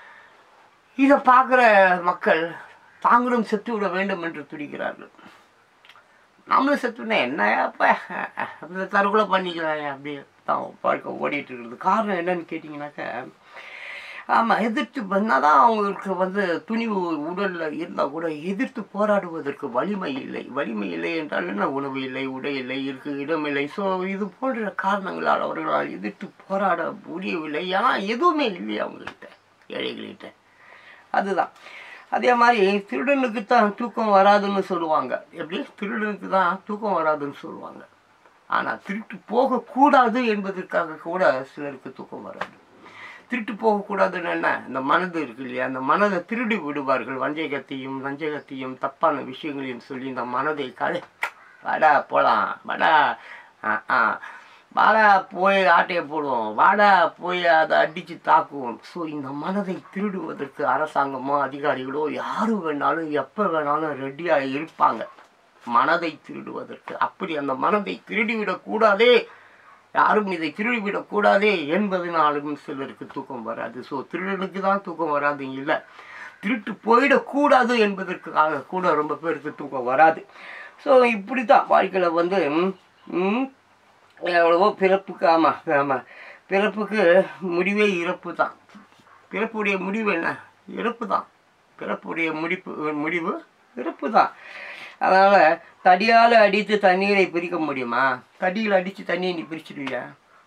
இதை பார்க்குற மக்கள் தாங்களும் செத்து விட வேண்டும் என்று துடிக்கிறார்கள் நாமளும் செத்துனா என்ன அப்போ அந்த தற்கொலை பண்ணிக்கலாம் அப்படியே தான் வாழ்க்கை ஓடிட்டு இருக்குது காரணம் என்னன்னு கேட்டிங்கனாக்கா ஆமாம் எதிர்த்து வந்தால் தான் அவங்களுக்கு வந்து துணிவு உடலில் இருந்தால் கூட எதிர்த்து போராடுவதற்கு வலிமை இல்லை வலிமை இல்லை என்றால் என்ன உணவு இல்லை உடை இல்லை இருக்கு இடமில்லை ஸோ இது போன்ற காரணங்களால் அவர்களால் எதிர்த்து போராட முடியவில்லை ஏன்னா எதுவுமே இல்லையா அவங்ககிட்ட ஏழைகள்கிட்ட அதுதான் அதே மாதிரி திருடனுக்கு தான் தூக்கம் வராதுன்னு சொல்லுவாங்க எப்படி திருடனுக்கு தான் தூக்கம் வராதுன்னு சொல்லுவாங்க ஆனால் திருட்டு போகக்கூடாது என்பதற்காக கூட சிலருக்கு தூக்கம் வராது திருட்டு போகக்கூடாதுன்னு என்ன இந்த மனது இருக்கு இல்லையா அந்த மனதை திருடி விடுவார்கள் வஞ்சகத்தையும் வஞ்சகத்தையும் தப்பான விஷயங்களையும் சொல்லி இந்த மனதை கலை வாடா போலாம் வாடா ஆ ஆ வாடா போய் ஆட்டையை போடுவோம் வாடா போய் அதை அடித்து தாக்குவோம் ஸோ இந்த மனதை திருடுவதற்கு அரசாங்கமோ அதிகாரிகளோ யாரு வேணாலும் எப்போ வேணாலும் ரெடியாக இருப்பாங்க மனதை திருடுவதற்கு அப்படி அந்த மனதை திருடிவிடக்கூடாதே யாரும் இதை திருடிவிடக்கூடாதே என்பதனாலும் சிலருக்கு தூக்கம் வராது ஸோ திருடனுக்கு தான் தூக்கம் வராது இல்லை திருட்டு போயிடக்கூடாது என்பதற்காக கூட ரொம்ப பேருக்கு தூக்கம் வராது ஸோ இப்படி தான் வாழ்க்கையில் வந்து ம், ம், எவ்வளவோ பிறப்புக்கு ஆமாம் ஆமாம் பிறப்புக்கு முடிவே இறப்பு தான் பிறப்புடைய முடிவு என்ன இறப்பு தான் பிறப்புடைய முடிப்பு முடிவு இறப்பு தான் அதனால் தடியால் அடித்து தண்ணீரை பிரிக்க முடியுமா தடியில் அடித்து தண்ணியை நீ பிரிச்சிடுவியா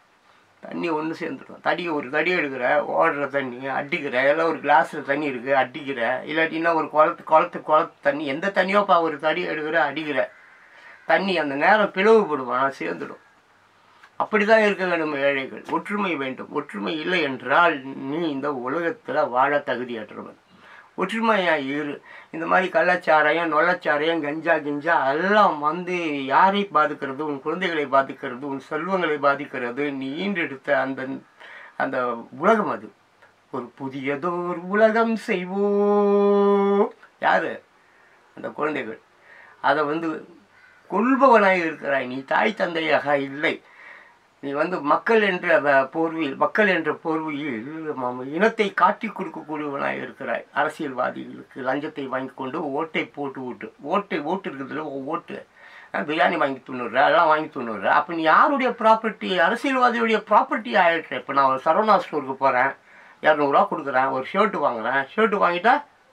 தண்ணி ஒன்று சேர்ந்துடும் தடி ஒரு தடி எடுக்கிற ஓடுற தண்ணி அடிக்கிற இல்லை ஒரு கிளாஸில் தண்ணி இருக்குது அடிக்கிற இல்லாட்டின்னா ஒரு குளத்து குளத்து குளத்து தண்ணி எந்த தண்ணியோப்பா ஒரு தடி எடுக்கிற அடிக்கிற தண்ணி அந்த நேரம் பிளவுபடுமா சேர்ந்துடும் அப்படிதான் இருக்க வேண்டும் ஏழைகள் ஒற்றுமை வேண்டும் ஒற்றுமை இல்லை என்றால் நீ இந்த உலகத்தில் வாழ தகுதியற்றவன் ஒற்றுமையா இரு இந்த மாதிரி கள்ளச்சாராயம் நொள்ளச்சாராயம் கஞ்சா கிஞ்சா எல்லாம் வந்து யாரை பாதிக்கிறது உன் குழந்தைகளை பாதிக்கிறது உன் செல்வங்களை பாதிக்கிறது நீ ஈண்டெடுத்த அந்த அந்த உலகம் அது ஒரு புதியதோர் உலகம் செய்வோம் யாரு அந்த குழந்தைகள் அதை வந்து கொள்பவனாய் இருக்கிறாய் நீ தாய் தந்தையாக இல்லை நீ வந்து மக்கள் என்ற வ- போர்வையில் மக்கள் என்ற போர்வையில் ம- இனத்தை காட்டி கொடுக்கக்கூடியவனாக இருக்கிறாய் அரசியல்வாதிகளுக்கு லஞ்சத்தை வாங்கி கொண்டு ஓட்டை போட்டு விட்டு ஓட்டை ஓட்டு இருக்குதுல்ல உன் ஓட்டு அஹ் பிரியாணி வாங்கி துண்ணுற எல்லாம் வாங்கி துண்ணுற அப்போ நீ யாருடைய ப்ராப்பர்ட்டி அரசியல்வாதியுடைய ப்ராப்பர்ட்டி ஆகிடுற இப்போ நான் ஒரு சரவணா ஸ்டோருக்கு போகிறேன் இரநூறுவா கொடுக்குறேன் ஒரு ஷர்ட்டு வாங்குறேன் ஷர்ட்டு வாங்கிட்டா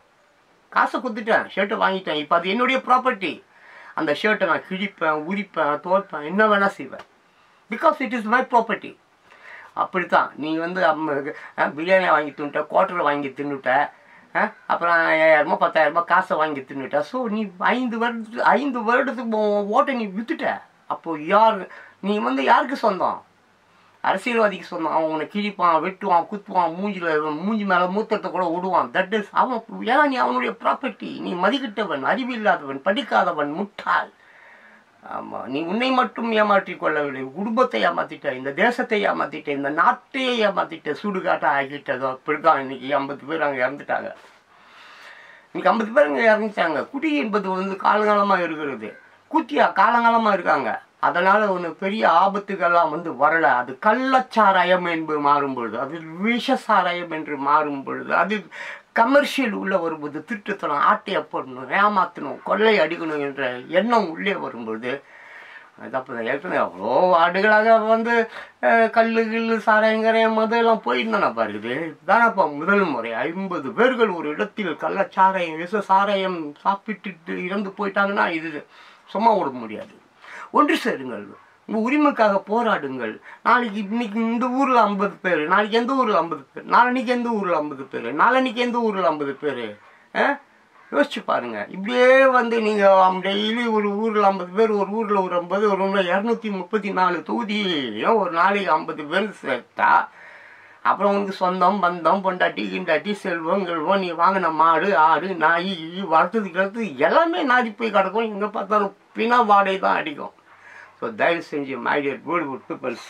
காசை கொடுத்துட்டேன் ஷர்ட்டை வாங்கிட்டேன் இப்போ அது என்னுடைய ப்ராப்பர்ட்டி அந்த ஷர்ட்டை நான் கிழிப்பேன் உரிப்பேன் தோற்பேன் என்ன வேணால் செய்வேன் because it is my property அப்படித்தான் நீ வந்து அம்ம- அஹ், பிரியாணி வாங்கி தின்னுட்ட குவார்டர் வாங்கி தின்னுட்ட அஹ், அப்புறம் ஐயாயிரமா பத்தாயிரமா காசை வாங்கி தின்னுட்ட ஸோ நீ ஐந்து வருடத்துக்கு ஐந்து வருடத்துக்கு உன் ஓட்டை நீ வித்துட்ட அப்போ யார் நீ வந்து யாருக்கு சொந்தம் அரசியல்வாதிக்கு சொன்னான் அவன் உன்னை கிழிப்பான் வெட்டுவான் குத்துவான் மூஞ்சில மூஞ்சி மேலே மூத்தத்தை கூட விடுவான் தட் இஸ் அவன் ஏன்னா நீ அவனுடைய ப்ராப்பர்ட்டி நீ மதிக்கிட்டவன் அறிவில்லாதவன் படிக்காதவன் முட்டாள் ஆமாம் நீ உன்னை மட்டும் ஏமாற்றிக் கொள்ளவில்லை குடும்பத்தை ஏமாத்திட்ட இந்த தேசத்தை ஏமாத்திட்ட இந்த நாட்டையே ஏமாத்திட்ட சுடுகாட்டை ஆக்கிட்டதோ அப்படிதான் இன்னைக்கு ஐம்பது பேர் அங்கே இறந்துட்டாங்க இன்னைக்கு ஐம்பது பேர் அங்கே இறந்துட்டாங்க குடி என்பது வந்து காலங்காலமாக இருக்கிறது குட்டியா காலங்காலமாக இருக்காங்க அதனால ஒன்று பெரிய ஆபத்துகள்லாம் வந்து வரல அது கள்ளச்சாராயம் என்று மாறும் பொழுது அது விஷ சாராயம் என்று மாறும் பொழுது அது கமர்ஷியல் உள்ள வரும்போது திருட்டுத்தனம் ஆட்டையை போடணும் ஏமாற்றணும் கொள்ளை அடிக்கணும் என்ற எண்ணம் உள்ளே வரும்பொழுது அது அப்போ ஏற்கனவே அவ்வளோ ஆண்டுகளாக வந்து அஹ், கல்லு கில்லு சாராயங்கரையம் மது எல்லாம் போயிருந்தானே பாருது தானப்பா முதல் முறை ஐம்பது பேர்கள் ஒரு இடத்தில் கள்ளச்சாராயம் விஷ சாராயம் சாப்பிட்டுட்டு இறந்து போயிட்டாங்கன்னா இது சும்மா விட முடியாது ஒன்று சேருங்கள் உங்க உரிமைக்காக போராடுங்கள் நாளைக்கு இன்னைக்கு இந்த ஊர்ல ஐம்பது பேர் நாளைக்கு எந்த ஊர்ல ஐம்பது பேர் நாளைக்கு எந்த ஊர்ல ஐம்பது பேர் நாளைக்கு எந்த ஊர்ல ஐம்பது பேர் யோசிச்சு பாருங்க இப்படியே வந்து நீங்க டெய்லி ஒரு ஊர்ல ஐம்பது பேர் ஒரு ஊர்ல ஒரு ஐம்பது ஒரு ஊர்ல இரநூத்தி முப்பத்தி நாலு தொகுதியிலையும் ஒரு நாளைக்கு ஐம்பது பேர் சேர்த்தா அப்புறம் உனக்கு சொந்தம் பந்தம் பொண்டாட்டி கிண்டாட்டி செல்வம் கிழ்வம் நீ வாங்கின மாடு ஆடு நாய் ஈ, வளர்த்தது கிளத்து எல்லாமே நாடி போய் கிடக்கும் எங்கே பார்த்தாலும் பிண வாடகை தான் அடிக்கும் ஸோ தயவு செஞ்சு மை டியர் பியூட்டிஃபுல் பீப்புள்ஸ்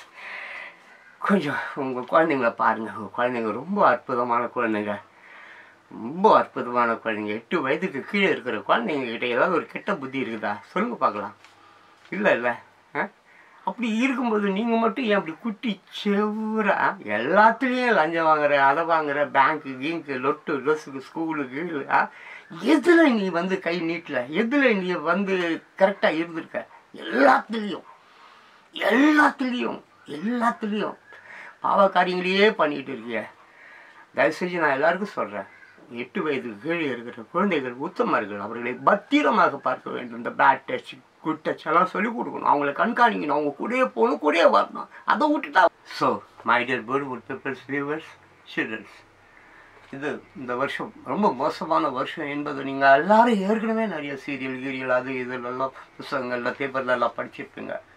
கொஞ்சம் உங்கள் குழந்தைங்கள பாருங்கள் உங்கள் குழந்தைங்க ரொம்ப அற்புதமான குழந்தைங்க ரொம்ப அற்புதமான குழந்தைங்க எட்டு வயதுக்கு கீழே இருக்கிற குழந்தைங்க கிட்ட ஏதாவது ஒரு கெட்ட புத்தி இருக்குதா சொல்லுங்க பார்க்கலாம் இல்லை இல்லை ஆ அப்படி இருக்கும்போது நீங்கள் மட்டும் ஏன் அப்படி குட்டி செவ்வரா எல்லாத்துலேயும் லஞ்சம் வாங்குற அதை வாங்குற பேங்க்கு கீங்க்கு லொட்டு லொசுக்கு ஸ்கூலுக்கு ஆ? எதுல நீ வந்து கை நீட்டல எதுல நீ வந்து கரெக்டாக இருந்திருக்க எல்லாத்துலேயும் எல்லாத்துலேயும் எல்லாத்துலேயும் பாவ காரியங்களையே பண்ணிக்கிட்டு இருக்கிய தயவு செஞ்சு நான் எல்லாருக்கும் சொல்கிறேன் எட்டு வயதுக்கு கீழே இருக்கிற குழந்தைகள் உத்தமர்கள் அவர்களை பத்திரமாக பார்க்க வேண்டும் இந்த பேட் டச் குட் டச் எல்லாம் சொல்லிக் கொடுக்கணும் அவங்கள கண்காணிக்கணும் அவங்க கூடயே போகணும் கூடயே வரணும் அதை விட்டுட்டா so my dear beautiful peoples viewers childrens இது இந்த வருஷம் ரொம்ப மோசமான வருஷம் என்பது நீங்கள் எல்லாரும் ஏற்கனவே நிறைய சீரியல் கீரியல் அது இதுலெல்லாம் புத்தகங்கள்ல பேப்பர்ல எல்லாம் படிச்சிருப்பீங்க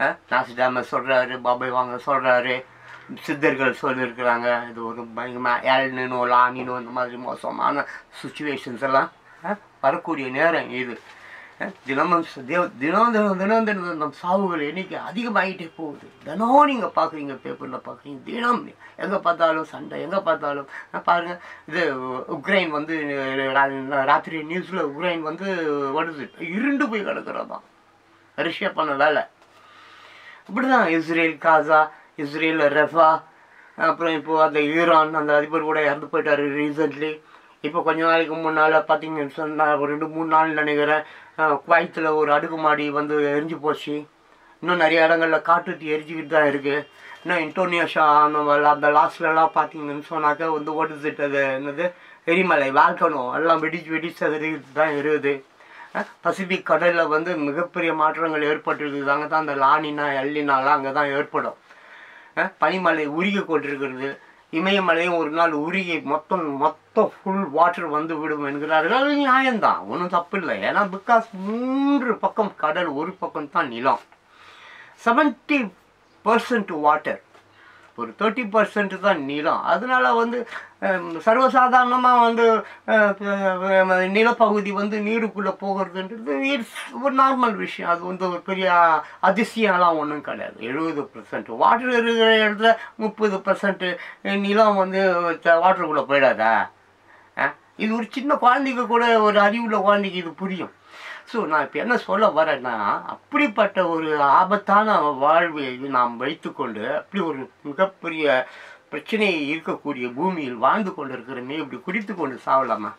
நாசிடாம சொல்கிறாரு பாபாய் வாங்க சொல்கிறாரு சித்தர்கள் சொல்லியிருக்கிறாங்க இது ஒரு பயங்கரமாக ஏழ்னினோ லானினோ இந்த மாதிரி மோசமான சுச்சுவேஷன்ஸ் எல்லாம் அஹ், வரக்கூடிய நேரம் இது அஹ், தினமும் ச- தேவ தினம் தினம் தினம் தினம் நம் சாவுகள் எண்ணிக்கை அதிகமாகிட்டே போகுது தினம் நீங்கள் பார்க்குறீங்க பேப்பரில் பார்க்குறீங்க தினம் எங்கே பார்த்தாலும் சண்டை எங்கே பார்த்தாலும் அஹ், பாருங்க இது உக்ரைன் வந்து அஹ், ரா- ராத்திரி நியூஸில் உக்ரைன் வந்து வருது இருண்டு போய் கிடக்கிறதான் ரஷ்யா பண்ண வேலை இப்படிதான் இஸ்ரேல் காசா இஸ்ரேல் ரெஃபா அப்புறம் இப்போ அந்த ஈரான் அந்த அதிபர் கூட இறந்து போயிட்டாரு ரீசெண்ட்லி இப்போ கொஞ்ச நாளைக்கு முன்னால் பார்த்தீங்கன்னு சொன்னால் ஒரு ரெண்டு மூணு நாள் நினைக்கிறேன் குவைத்தில் ஒரு அடுக்குமாடி வந்து எரிஞ்சு போச்சு இன்னும் நிறைய இடங்கள்ல காட்டுத்தி எரிஞ்சுக்கிட்டு தான் இருக்குது இன்னும் இன்டோனியோஷா அந்த மாதிரி அந்த லாஸ்ட்லலாம் பார்த்தீங்கன்னு சொன்னாக்கா வந்து ஓட்டுச்சிட்டு அது என்னது எரிமலை வால்கனோ எல்லாம் வெடிச்சு வெடிச்சு அது தான் இருக்குது அஹ் பசிபிக் கடலில் வந்து மிகப்பெரிய மாற்றங்கள் ஏற்பட்டிருக்குது அங்கே தான் அந்த லானினா எல்லினாலாம் அங்கே தான் ஏற்படும் அஹ் பனிமலை உருகி கொண்டிருக்கிறது இமயமலையும் ஒரு நாள் உருகி மொத்தம் மொத்தம் ஃபுல் வாட்டர் வந்து விடும் என்கிறார்கள் அது நியாயம்தான் ஒன்றும் தப்பு இல்லை ஏன்னா பிகாஸ் மூன்று பக்கம் கடல் ஒரு பக்கம் தான் நிலம் செவன்ட்டி பர்சன்ட் வாட்டர் ஒரு தேர்ட்டி பர்சன்ட் தான் நீளம் அதனால வந்து சர்வசாதாரணமாக வந்து அஹ், அஹ், நிலப்பகுதி வந்து நீருக்குள்ளே போகிறதுன்றது இட்ஸ் ஒரு நார்மல் விஷயம் அது வந்து ஒரு பெரிய அதிசயம்லாம் ஒன்றும் கிடையாது எழுபது பர்சன்ட் வாட்டர் இருக்கிற இடத்துல முப்பது பர்சன்ட் நிலம் வந்து வாட்டருக்குள்ளே போயிடாதா அஹ், இது ஒரு சின்ன குழந்தைக்கு கூட ஒரு அறிவுள்ள குழந்தைக்கு இது புரியும் ஸோ நான் இப்போ என்ன சொல்ல வரேன்னா அப்படிப்பட்ட ஒரு ஆபத்தான வாழ்வை நாம் வைத்துக்கொண்டு அப்படி ஒரு மிகப்பெரிய பிரச்சனை இருக்கக்கூடிய பூமியில் வாழ்ந்து கொண்டு இருக்கிறமே இப்படி குடித்து கொண்டு சாவலாமா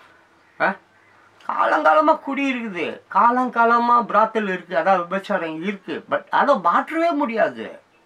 ஆ காலங்காலமாக குடி இருக்குது காலங்காலமாக பிராத்தல் இருக்குது அதான் விபச்சாரம் இருக்குது பட் அதை மாற்றவே முடியாது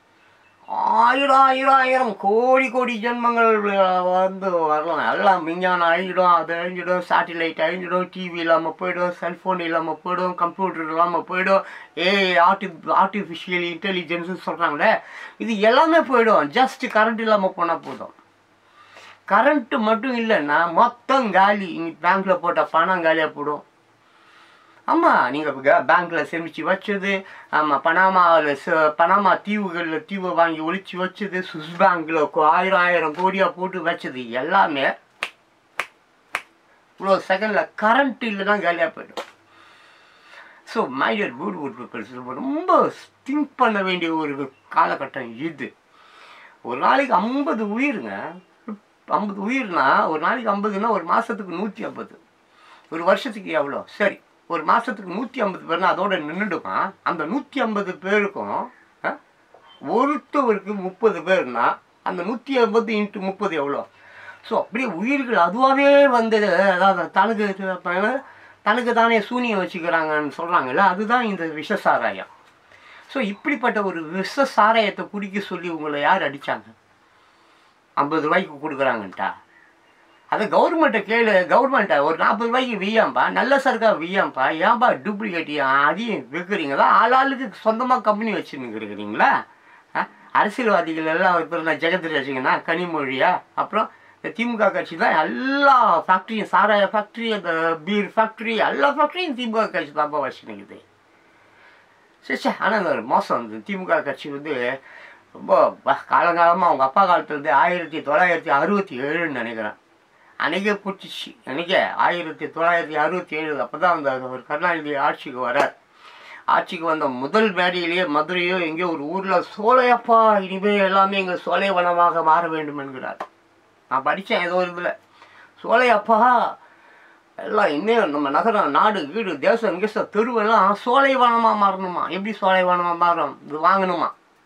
ஆயிரம் ஆயிரம் ஆயிரம் கோடி கோடி ஜென்மங்கள் வந்து வரலாம் எல்லாம் விஞ்ஞானம் அழிஞ்சிடும் அது அழிஞ்சிடும் சேட்டிலைட் அழிஞ்சிடும் டிவி இல்லாமல் போயிடும் செல்ஃபோன் இல்லாமல் போயிடும் கம்ப்யூட்டர் இல்லாமல் போயிடும் ஏ ஆர்டி ஆர்டிஃபிஷியல் இன்டெலிஜென்ஸ்னு சொல்கிறாங்களே இது எல்லாமே போயிடும் ஜஸ்ட் கரண்ட் இல்லாமல் போனால் போதும் கரண்ட்டு மட்டும் இல்லைன்னா மொத்தம் காலி பேங்க்கில் போட்ட பணம் காலியாக போடும் ஆமாம் நீங்கள் பேங்க்கில் சேமித்து வச்சது ஆமாம் பனாமாவில் பனாமா தீவுகளில் தீவை வாங்கி ஒளிச்சு வச்சது சுவிஸ் பேங்க்கில் ஆயிரம் ஆயிரம் கோடியாக போட்டு வச்சது எல்லாமே இவ்வளோ செகண்டில் கரண்ட் இல்லைன்னா காலியாக போயிடும் so my dear good good peoples ரொம்ப திங்க் பண்ண வேண்டிய ஒரு காலகட்டம் இது ஒரு நாளைக்கு ஐம்பது உயிருங்க ஐம்பது உயிர்னா ஒரு நாளைக்கு ஐம்பதுன்னா ஒரு மாதத்துக்கு நூற்றி ஐம்பது ஒரு வருஷத்துக்கு எவ்வளோ சரி ஒரு மாதத்துக்கு நூற்றி ஐம்பது பேர்னா அதோட நின்றுடுமா அந்த நூற்றி ஐம்பது பேருக்கும் ஆ, ஒருத்தவருக்கு முப்பது பேர்னா அந்த நூற்றி ஐம்பது இன்ட்டு முப்பது எவ்வளோ ஸோ அப்படியே உயிர்கள் அதுவாகவே வந்து அதாவது தனக்கு தனக்கு தானே சூனியம் வச்சுக்கிறாங்கன்னு சொல்கிறாங்கல்ல அதுதான் இந்த விஷ சாராயம் ஸோ இப்படிப்பட்ட ஒரு விஷ சாராயத்தை குடிக்க சொல்லி உங்களை யார் அடித்தாங்க ஐம்பது ரூபாய்க்கு கொடுக்குறாங்கன்ட்டா அது கவர்மெண்ட்டை கேளு கவர்மெண்ட்டை ஒரு நாற்பது ரூபாய்க்கு வியாம்பா நல்ல சரக்கா வியாம்பா ஏன்பா டூப்ளிகேட் அதையும் விற்கிறீங்களா ஆளாளுக்கு சொந்தமாக கம்பெனி வச்சுருக்கிறீங்களா அரசியல்வாதிகள் எல்லாம் இப்போ நான் ஜெகத் ரசிகனா கனிமொழியா அப்புறம் இந்த திமுக கட்சி தான் எல்லா ஃபேக்ட்ரியும் சாராய ஃபேக்ட்ரி அந்த பீர் ஃபேக்ட்ரி எல்லா ஃபேக்ட்ரியும் திமுக கட்சி தான்ப்பா வச்சுருக்குது சரி சரி ஆனால் இந்த ஒரு மோசம் வந்து திமுக கட்சி வந்து ரொம்ப வ- காலங்காலமாக அவங்க அப்பா காலத்துலேருந்து ஆயிரத்தி தொள்ளாயிரத்தி அறுபத்தி ஏழுன்னு நினைக்கிறேன் அன்றைக்கே பிடிச்சிச்சு அன்றைக்கே ஆயிரத்தி தொள்ளாயிரத்தி அறுபத்தி ஏழு அப்போ தான் அந்த ஒரு கருணாநிதி ஆட்சிக்கு வரார் ஆட்சிக்கு வந்த முதல் மேடையிலேயே மதுரையோ எங்கேயோ ஒரு ஊரில் சோலையப்பா இனிமே எல்லாமே எங்கள் சோலைவனமாக மாற வேண்டும் என்கிறார் நான் படித்தேன் ஏதோ ஒரு இதில் சோலையப்பா எல்லாம் இன்னும் நம்ம நகரம் நாடு வீடு தேசம் கீசம் தெருவெல்லாம் சோலைவனமாக மாறணுமா எப்படி சோலைவனமாக மாறும் இது வாங்கணுமா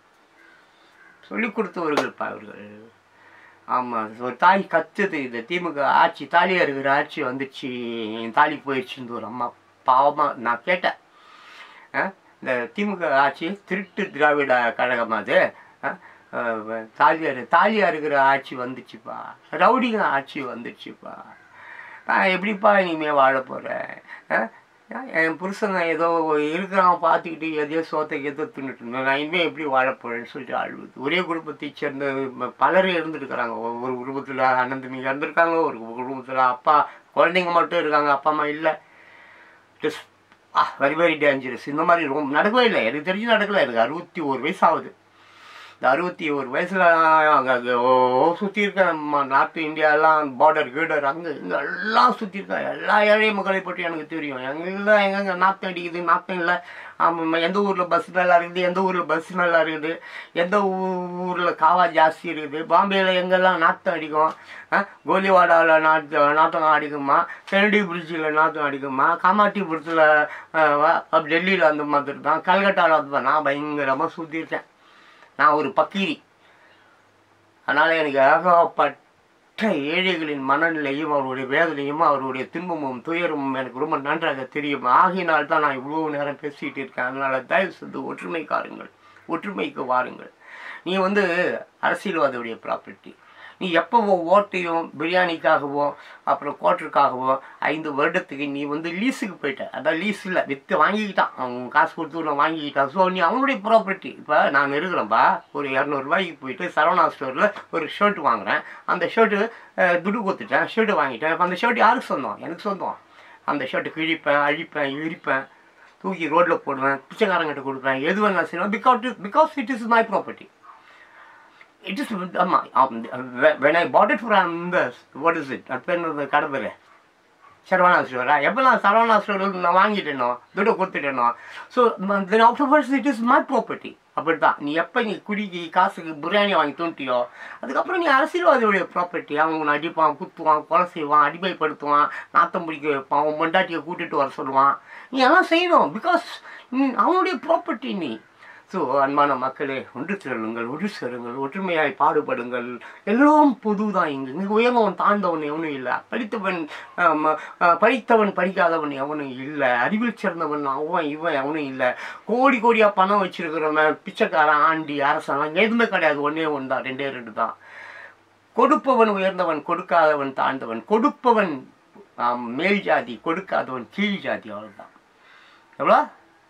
சொல்லி கொடுத்தவர்கள்ப்பா இவர்கள் ஆமாம் ஒரு தாய் கத்துது இந்த திமுக ஆட்சி தாலியாக இருக்கிற ஆட்சி வந்துச்சு என் தாலி போயிடுச்சுன்னு ஒரு அம்மா பாவமாக நான் கேட்டேன் ஆ? இந்த திமுக ஆட்சி திருட்டு திராவிட கழகம் அது ஆ? அஹ் தாலியார் தாலியாக இருக்கிற ஆட்சி வந்துச்சுப்பா ரவுடிங்க ஆட்சி வந்துச்சுப்பா நான் எப்படிப்பா இனிமேல் வாழ போகிறேன் என் புருஷங்க ஏதோ இருக்கிறான் பார்த்துக்கிட்டு எதையோ சோத்தை எதோ தின்னுட்டு இருந்தேன் நான் இனிமேல் எப்படி வாழ போகிறேன்னு சொல்லிட்டு அழுவுது ஒரே குடும்பத்தை சேர்ந்த ம- பலர் இருந்துருக்கிறாங்க ஒரு குடும்பத்தில் அண்ணன் தம்பிங்க இருந்திருக்காங்க ஒரு குடும்பத்தில் அப்பா குழந்தைங்க மட்டும் இருக்காங்க அப்பா அம்மா இல்லை just a very very dangerous இந்த மாதிரி ரொம்ப நடக்கவே இல்லை எனக்கு தெரிஞ்சு நடக்கல எனக்கு அறுபத்தி ஒரு வயசு ஆகுது இந்த அறுபத்தி ஒரு வயசில் அங்கே சுற்றி இருக்கேன் நம்ம நார்த் இந்தியாலாம் பார்டர் கீடர் அங்கே இங்கே எல்லாம் சுற்றி இருக்கேன் எல்லா ஏழை மக்களை பற்றி எனக்கு தெரியும் எங்கெல்லாம் எங்கெங்க நாற்றம் அடிக்குது நாற்றம் இல்லை ஆமாம் எந்த ஊரில் பஸ் நல்லா இருக்குது எந்த ஊரில் பஸ் நல்லா இருக்குது எந்த ஊரில் காவா ஜாஸ்தி இருக்குது பாம்பேயில் எங்கெல்லாம் நாற்றம் அடிக்கும் ஆ, கோலிவாடாவில் நாற்று நாற்றம் அடிக்குமா கெனடி பிரிட்ஜில் நாற்றம் அடிக்குமா காமாட்டிபுரத்தில் டெல்லியில் அந்த மாதிரி தான் கல்கட்டாவில் அது தான் நான் பயங்கரமாக சுற்றிருக்கேன் நான் ஒரு பக்கீரி அதனால் எனக்கு ஏகப்பட்ட ஏழைகளின் மனநிலையும் அவருடைய வேதனையும் அவருடைய துன்பமும் துயரமும் எனக்கு ரொம்ப நன்றாக தெரியும் ஆகினால் தான் நான் இவ்வளோ நேரம் பேசிகிட்டு இருக்கேன் அதனால் தயவு செய்து ஒற்றுமை காருங்கள் ஒற்றுமைக்கு வாருங்கள் நீ வந்து அரசியல்வாதியுடைய ப்ராப்பர்ட்டி நீ எப்போவோ ஓட்டையும் பிரியாணிக்காகவோ அப்புறம் கோட்டருக்காகவோ ஐந்து வருடத்துக்கு நீ வந்து லீஸுக்கு போயிட்ட அதான் லீஸ் இல்லை விற்று வாங்கிக்கிட்டான் அவன் காசு கொடுத்து நான் வாங்கிக்கிட்டான் ஸோ நீ அவனுடைய ப்ராப்பர்ட்டி இப்போ நான் இருக்கிறேன்ப்பா ஒரு இரநூறுபாய்க்கு போயிட்டு சரவணா ஸ்டோரில் ஒரு ஷர்ட் வாங்குறேன் அந்த ஷர்ட்டு துடு கொடுத்துட்டேன் ஷர்ட்டு வாங்கிட்டேன் இப்போ அந்த ஷர்ட் யாருக்கு சொந்தம் எனக்கு சொந்தம் அந்த ஷர்ட்டு கிழிப்பேன் அழிப்பேன் எரிப்பேன் தூக்கி ரோட்டில் போடுவேன் பிச்சைக்காரங்கிட்ட கொடுப்பேன் எது வேணாலும் செய்வேன் because because it is my property it is ஆமாம் when I put it from இந்த வாட் இஸ் இட் அது பேர் என்னது கடை பேர் சரவணா ஸ்டோரா எப்போ நான் சரவணா ஸ்டோரில் நான் வாங்கிட்டேனோ துட்டை கொடுத்துட்டேனோ so then afterwards it is my property அப்படி தான் நீ எப்போ நீ குடிக்கி காசுக்கு பிரியாணி வாங்கி தோண்டியோ அதுக்கப்புறம் நீ அரசியல்வாதியுடைய ப்ராப்பர்ட்டி அவங்க அடிப்பான் குத்துவான் கொலை செய்வான் அடிமைப்படுத்துவான் நாத்தம் பிடிக்க வைப்பான் அவன் மண்டாட்டியை கூட்டிட்டு வர சொல்லுவான் நீ எல்லாம் செய்யணும் பிகாஸ் அவனுடைய ப்ராப்பர்ட்டி நீ ஸோ அன்பான மக்களே ஒன்று சேருங்கள் ஒன்று சேருங்கள் ஒற்றுமையாய் பாடுபடுங்கள் எல்லாம் பொதுதான் இங்கு இங்கு உயர்ந்தவன் தாழ்ந்தவன் எவனும் இல்லை படித்தவன் ஆம், ஆ, படித்தவன் படிக்காதவன் எவனும் இல்லை அறிவில் சிறந்தவன் அவன் இவன் எவனும் இல்லை கோடி கோடியா பணம் வச்சிருக்கிறவன் பிச்சைக்காரன் ஆண்டி அரசன் எதுவுமே கிடையாது ஒன்றே ஒன்று தான் ரெண்டே ரெண்டு தான் கொடுப்பவன் உயர்ந்தவன் கொடுக்காதவன் தாழ்ந்தவன் கொடுப்பவன் ஆம், மேல் ஜாதி கொடுக்காதவன் கீழ் ஜாதி அவ்வளவுதான் எவ்வளோ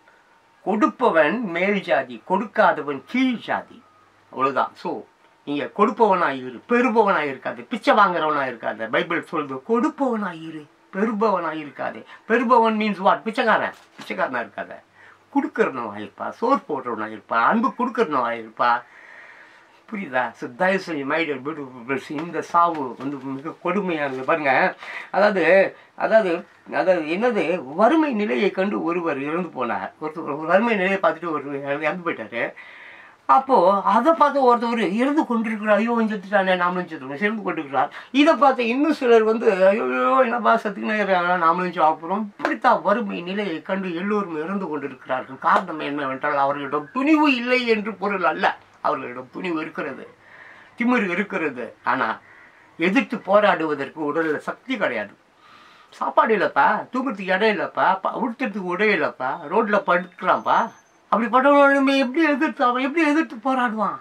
கொடுப்பவன் மேல் ஜாதி கொடுக்காதவன் கீழ் ஜாதி அவ்வளவுதான் ஸோ நீங்க கொடுப்பவனாய் இரு பெறுபவனாய் இருக்காது பிச்சை வாங்குறவனாய் இருக்காது பைபிள் சொல்லுது கொடுப்பவனாய் இரு பெறுபவனாய் இருக்காது பெறுபவன் மீன்ஸ் வாட் பிச்சைக்காரன் பிச்சைக்காரனா இருக்காத கொடுக்கறவனாக இருப்பா சோறு போடுறவனாக இருப்பா அன்பு கொடுக்கறவனாக இருப்பா புரியுதா ஸோ தயவு செஞ்சு மைடியர் பியூட்டிஃபுல் இந்த சாவு வந்து மிக கொடுமையானது பாருங்க அதாவது அதாவது அதாவது என்னது வறுமை நிலையை கண்டு ஒருவர் இறந்து போனார் ஒருத்தர் ஒரு வறுமை நிலையை பார்த்துட்டு ஒரு இறந்து போயிட்டாரு அப்போ அதை பார்த்து ஒருத்தவர் இறந்து கொண்டிருக்கிறார் ஐயோ செத்துட்டானே நாமளும் செத்துக்கணும் இறந்து கொண்டிருக்கிறார் இதை பார்த்து இன்னும் சிலர் வந்து ஐயோ என்னப்பா செத்துக்கினே இருக்காங்க நாமளும் சாப்பிட்றோம் இப்படித்தான் வறுமை நிலையை கண்டு எல்லோரும் இறந்து கொண்டிருக்கிறார்கள் காரணம் என்னவென்றால் அவர்களிடம் துணிவு இல்லை என்று பொருள் அல்ல அவர்களிடம் துணிவு இருக்கிறது திமிரு இருக்கிறது ஆனா எதிர்த்து போராடுவதற்கு உடல்ல சக்தி கிடையாது சாப்பாடு இல்லைப்பா தூக்கத்துக்கு இடம் இல்லைப்பா ப- உடுத்துறதுக்கு உடை இல்லைப்பா ரோட்ல படுத்துக்கலாம்ப்பா அப்படி பட்டவனுமே எப்படி எதிர்த்து அவன் எப்படி எதிர்த்து போராடுவான்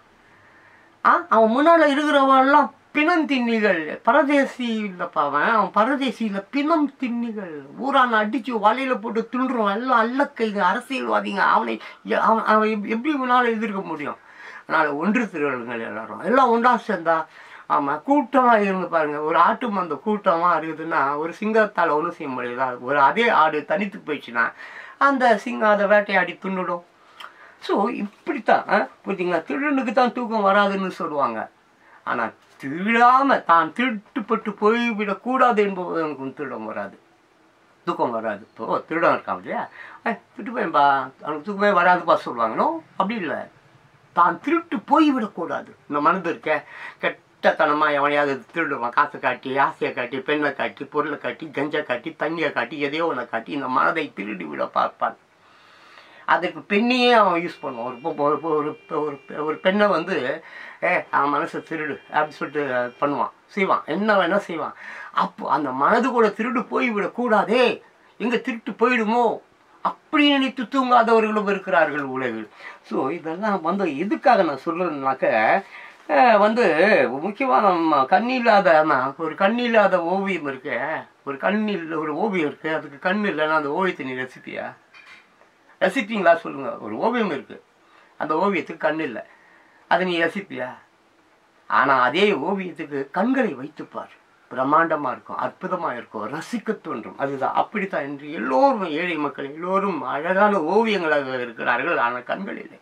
ஆ அவன் முன்னால இருக்கிறவன்லாம் பிணம் திண்ணிகள் பரதேசி இல்லைப்பா அவன் அவன் பரதேசி இல்லை பிணம் திண்ணிகள் ஊரான அடிச்சு வலையில போட்டு தின்றுவான் எல்லாம் அல்லக்கைது அரசியல்வாதிங்க அவனை எ- அவன் அவன் எப்- எப்படி முன்னால எதிர்க்க முடியும் அதனால ஒன்று திருவள்ளுங்கள் எல்லாரும் எல்லாம் ஒன்றா சேர்ந்தா ஆமாம் கூட்டமாக இருந்து பாருங்க ஒரு ஆட்டு மந்த கூட்டமாக இருக்குதுன்னா ஒரு சிங்கத்தால் ஒன்றும் செய்ய முடியுதா ஒரு அதே ஆடு தனித்து போயிடுச்சுன்னா அந்த சிங்கம் அதை வேட்டையாடி தின்னுடும் ஸோ இப்படித்தான் ஆ, புரியுதுங்களா திருடனுக்கு தான் தூக்கம் வராதுன்னு சொல்லுவாங்க ஆனால் திருடாம தான் திருட்டுப்பட்டு போய்விடக்கூடாது என்பவனுக்கும் திருடம் வராது தூக்கம் வராது இப்போ திருடம் இருக்கான் இல்லையா ஏய், திருட்டு போயன்பா அவனுக்கு தூக்கமே வராதுப்பா சொல்லுவாங்கனோ அப்படி இல்லை தான் திருட்டு போய்விடக்கூடாது இந்த மனது இருக்க கெட்டத்தனமாக எவனையாவது திருடுவான் காசை காட்டி ஆசையை காட்டி பெண்ணை காட்டி பொருளை காட்டி கஞ்சை காட்டி தண்ணியை காட்டி எதையோ ஒன்றை காட்டி இந்த மனதை திருடி விட பார்ப்பான் அதுக்கு பெண்ணையே அவன் யூஸ் பண்ணுவான் ஒரு பொ- ஒரு பொ- ஒரு பொ- ஒரு பெ- ஒரு பெண்ணை வந்து ஏ அவன் மனசை திருடு அப்படின்னு சொல்லிட்டு பண்ணுவான் செய்வான் என்ன வேணா செய்வான் அப்போ அந்த மனது கூட திருடு போய்விடக்கூடாதே எங்கே திருட்டு போயிடுமோ அப்படி நினைத்து தூங்காதவர்களும் இருக்கிறார்கள் உலகில் ஸோ இதெல்லாம் வந்து எதுக்காக நான் சொல்கிறேன்னாக்க வந்து முக்கியமாக நம்ம கண் இல்லாத ஆமா, ஒரு கண் இல்லாத ஓவியம் இருக்கு ஒரு கண்ணில் ஒரு ஓவியம் இருக்கு அதுக்கு கண் இல்லைன்னா அந்த ஓவியத்தை நீ ரசிப்பியா ரசிப்பீங்களா சொல்லுங்க ஒரு ஓவியம் இருக்கு அந்த ஓவியத்துக்கு கண் இல்லை அதை நீ ரசிப்பியா ஆனா அதே ஓவியத்துக்கு கண்களை வைத்துப்பார் பிரம்மாண்டமா இருக்கும் அற்புதமா இருக்கும் ரசிக்க தோன்றும் அதுதான் அப்படித்தான் இன்று எல்லோரும் ஏழை மக்கள் எல்லோரும் அழகான ஓவியங்களாக இருக்கிறார்கள் ஆனால் கண்கள் இல்லை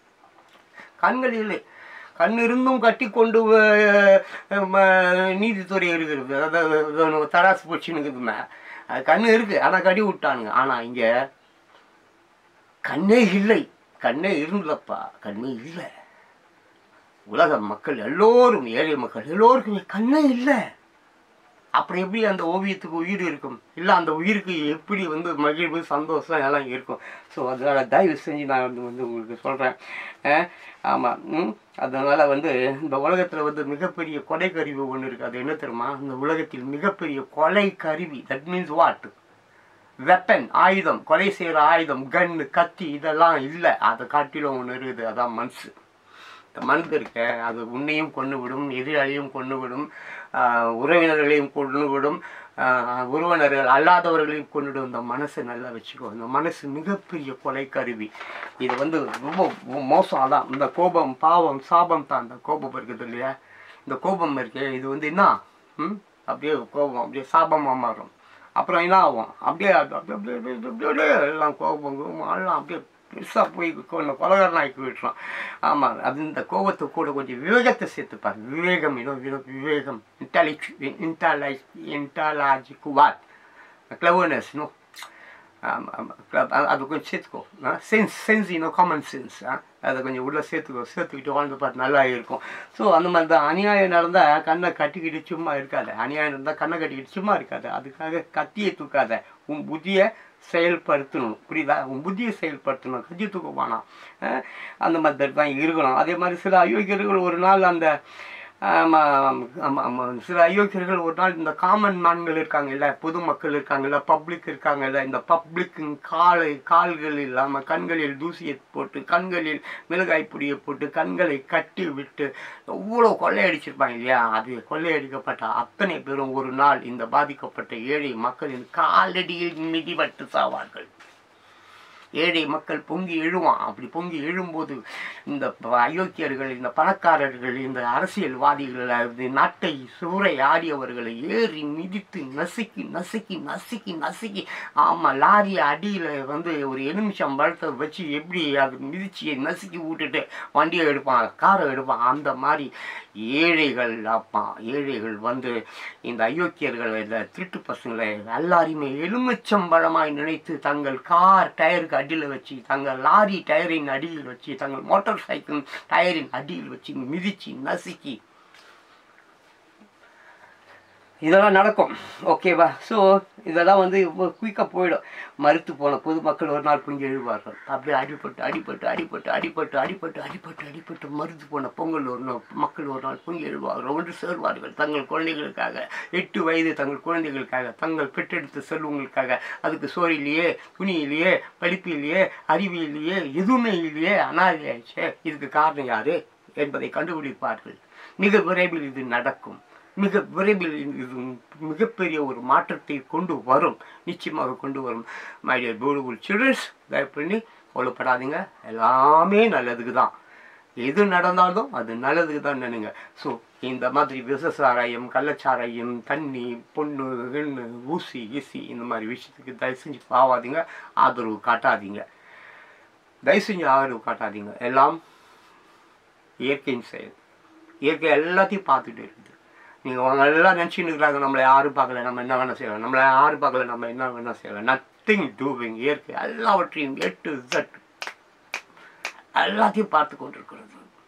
கண்கள் இல்லை கண் இருந்தும் கட்டி கொண்டு அஹ், ம- நீதித்துறை இருக்கிறது அதாவது தராசு போச்சுன்னு அது கண்ணு இருக்கு ஆனா கட்டி விட்டானுங்க ஆனா இங்க கண்ணே இல்லை கண்ணே இருந்தப்பா கண்ணே இல்லை உலக மக்கள் எல்லோரும் ஏழை மக்கள் எல்லோருக்குமே கண்ணே இல்லை அப்புறம் எப்படி அந்த ஓவியத்துக்கு உயிர் இருக்கும் இல்லை அந்த உயிருக்கு எப்படி வந்து மகிழ்வு சந்தோஷம் எல்லாம் இருக்கும் ஸோ அதனால் தயவு செஞ்சு நான் வந்து வந்து உங்களுக்கு சொல்கிறேன் ஆமாம் ம் அதனால் வந்து இந்த உலகத்தில் வந்து மிகப்பெரிய கொலை கருவி ஒன்று இருக்குது அது என்ன தெரியுமா இந்த உலகத்தில் மிகப்பெரிய கொலை கருவி தட் மீன்ஸ் வாட் வெப்பன் ஆயுதம் கொலை செய்கிற ஆயுதம் கன்னு கத்தி இதெல்லாம் இல்லை அதை காட்டிலும் ஒன்று இருக்குது அதான் மனசு இந்த மனது இருக்க அது உன்னையும் கொண்டு விடும் எதிராளியும் கொண்டு விடும் ஆஹ் உறவினர்களையும் கொண்டு விடும் ஆஹ் உறவினர்கள் அல்லாதவர்களையும் கொண்டுடும் இந்த மனசை நல்லா வச்சுக்கோ இந்த மனசு மிகப்பெரிய கொலை கருவி இது வந்து ரொம்ப மோ- மோசம் அதான் இந்த கோபம் பாவம் சாபம் தான் இந்த கோபம் இருக்குது இல்லையா இந்த கோபம் இருக்கே இது வந்து என்ன ம் அப்படியே கோபம் அப்படியே சாபமாக மாறும் அப்புறம் என்ன ஆகும் அப்படியே அது அப்படியே அப்படியே அப்படியே அப்படியே அப்படியே எல்லாம் கோபம் கோபம் எல்லாம் அப்படியே பெருசாக போய் கொண்டு கொலகாரன் ஆக்கி விட்டுரும் ஆமாம் அது இந்த கோபத்தை கூட கொஞ்சம் விவேகத்தை சேர்த்துப்பார் விவேகம் இன்னும் விவேகம் இன்டாலிஜ் இன்டாலைஸ் இன்டாலாஜிக்கு வாட் கிளவர்னஸ் இன்னும் ஆமாம் ஆமாம் அது கொஞ்சம் சேர்த்துக்கோ சென்ஸ் சென்ஸ் இன்னும் காமன் சென்ஸ் அதை கொஞ்சம் உள்ளே சேர்த்துக்கோ சேர்த்துக்கிட்டு வாழ்ந்து பார்த்து நல்லா இருக்கும் ஸோ அந்த மாதிரி தான் அநியாயம் நடந்தால் கண்ணை கட்டிக்கிட்டு சும்மா இருக்காத அநியாயம் இருந்தால் கண்ணை கட்டிக்கிட்டு சும்மா இருக்காத அதுக்காக கத்தியை தூக்காத உன் புத்தியை செயல்படுத்தணும் புரியுதா உன் புத்தியை செயல்படுத்தணும் கத்தி தூக்க வேணாம் அஹ் அந்த மாதிரி தான் இருக்கணும் அதே மாதிரி சில அயோக்கியர்கள் ஒரு நாள் அந்த ஆமாம் ஆமாம் ஆமாம் சில அயோக்கியர்கள் ஒரு நாள் இந்த காமன் மேன்கள் இருக்காங்கல்ல பொதுமக்கள் இருக்காங்கல்ல பப்ளிக் இருக்காங்கல்ல இந்த பப்ளிக்கின் காலை கால்கள் இல்லாமல் கண்களில் தூசியை போட்டு கண்களில் மிளகாய் பொடியை போட்டு கண்களை கட்டி விட்டு எவ்வளோ கொள்ளையடிச்சிருப்பாங்க இல்லையா அது கொள்ளையடிக்கப்பட்ட அத்தனை பேரும் ஒரு நாள் இந்த பாதிக்கப்பட்ட ஏழை மக்களின் காலடியில் மிதிபட்டு சாவார்கள் ஏழை மக்கள் பொங்கி எழுவான் அப்படி பொங்கி எழும்போது இந்த ப- அயோக்கியர்கள் இந்த பணக்காரர்கள் இந்த அரசியல்வாதிகள் இந்த நாட்டை சூறை ஆடியவர்களை ஏறி மிதித்து நசுக்கி நசுக்கி நசுக்கி நசுக்கி ஆமா லாரி அடியில வந்து ஒரு எலுமிச்சம் பழத்தை வச்சு எப்படி அது மிதிச்சு நசுக்கி விட்டுட்டு வண்டியை எடுப்பான் காரை எடுப்பான் அந்த மாதிரி ஏழைகள் அப்பா ஏழைகள் வந்து இந்த அயோக்கியர்கள் இந்த திருட்டு பசங்களை எல்லாரையுமே எலுமிச்சம்பழமாய் நினைத்து தங்கள் கார் டயருக்கு அடியில் வச்சு தங்கள் லாரி டயரின் அடியில் வச்சு தங்கள் மோட்டார் சைக்கிள் டயரின் அடியில் வச்சு மிதிச்சு நசுக்கி இதெல்லாம் நடக்கும் ஓகேவா ஸோ இதெல்லாம் வந்து குயிக்காக போயிடும் மறுத்து போன பொதுமக்கள் ஒரு நாள் பொங்கி எழுவார்கள் அப்படியே அடிபட்டு அடிபட்டு அடிபட்டு அடிபட்டு அடிபட்டு அடிபட்டு அடிபட்டு மறுத்து போன பொங்கல் ஒரு நாள் மக்கள் ஒரு நாள் பொங்கி எழுவார்கள் ஒன்று சேர்வார்கள் தங்கள் குழந்தைகளுக்காக எட்டு வயது தங்கள் குழந்தைகளுக்காக தங்கள் பெற்றெடுத்த செல்வங்களுக்காக அதுக்கு சோறு இல்லையே துணி இல்லையே படிப்பு இல்லையே அறிவு இல்லையே எதுவுமே இல்லையே அனாதை ஆயிடுச்சே இதுக்கு காரணம் யாரு என்பதை கண்டுபிடிப்பார்கள் மிக விரைவில் இது நடக்கும் மிக விரைவில் இது மிகப்பெரிய ஒரு மாற்றத்தை கொண்டு வரும் நிச்சயமாக கொண்டு வரும் மை டியர் பியூட்டிஃபுல் சில்ட்ரன்ஸ் தயவு பண்ணி கவலைப்படாதீங்க எல்லாமே நல்லதுக்கு தான் எது நடந்தாலும் அது நல்லதுக்கு தான் நினைங்க ஸோ இந்த மாதிரி விசசாராயம் கள்ளச்சாராயம் தண்ணி பொண்ணு கிண்ணு ஊசி ஈசி இந்த மாதிரி விஷயத்துக்கு தயவு செஞ்சு பாவாதீங்க ஆதரவு காட்டாதீங்க தயவு செஞ்சு ஆதரவு காட்டாதீங்க எல்லாம் இயற்கையின் செயல் இயற்கை எல்லாத்தையும் பார்த்துட்டு இருக்குது நீங்கள் அவங்க எல்லாம் நினச்சின்னு இருக்கிறாங்க நம்மளை யாரும் பார்க்கல நம்ம என்ன வேணால் செய்யலாம் நம்மளை யாரும் பார்க்கல நம்ம என்ன வேணால் செய்யலாம் நத்திங் டூவிங் இயற்கை எல்லாவற்றையும் எட்டு ஜட் எல்லாத்தையும் பார்த்து கொண்டிருக்கிறது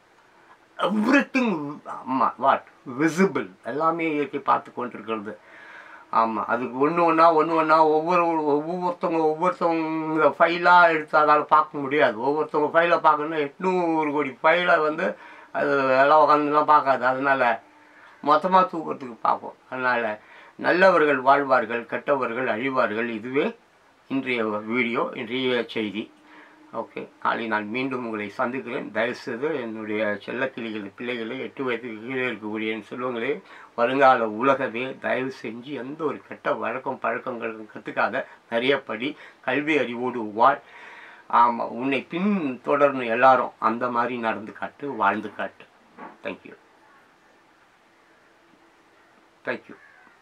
எவ்ரிதிங் ஆமாம் வாட் விசிபிள் எல்லாமே இயற்கை பார்த்து கொண்டிருக்கிறது ஆமாம் அதுக்கு ஒன்று ஒன்றா ஒன்று ஒன்றா ஒவ்வொரு ஒவ்வொருத்தவங்க ஒவ்வொருத்தவங்க ஃபைலாக எடுத்து அதால் பார்க்க முடியாது ஒவ்வொருத்தவங்க ஃபைலை பார்க்கணுன்னா எட்நூறு கோடி ஃபைலை வந்து அது எல்லாம் உட்காந்துலாம் பார்க்காது அதனால மொத்தமாக தூக்கத்துக்கு பார்ப்போம் அதனால் நல்லவர்கள் வாழ்வார்கள் கெட்டவர்கள் அழிவார்கள் இதுவே இன்றைய வீடியோ இன்றைய செய்தி ஓகே நாளை நான் மீண்டும் உங்களை சந்திக்கிறேன் தயவுசெய்து என்னுடைய செல்லக்கிளிகள் பிள்ளைகளை எட்டு வயதுக்கு கீழே இருக்கக்கூடிய என் செல்வங்களே வருங்கால உலகமே தயவு செஞ்சு எந்த ஒரு கெட்ட வழக்கம் பழக்கங்களும் கற்றுக்காத நிறைய படி கல்வி அறிவோடு வாழ் ஆமாம் உன்னை பின் தொடரணும் எல்லாரும் அந்த மாதிரி நடந்து காட்டு வாழ்ந்து காட்டு thank you thank you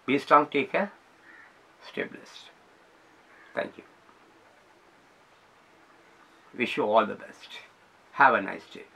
be strong take care stay blessed thank you wish you all the best have a nice day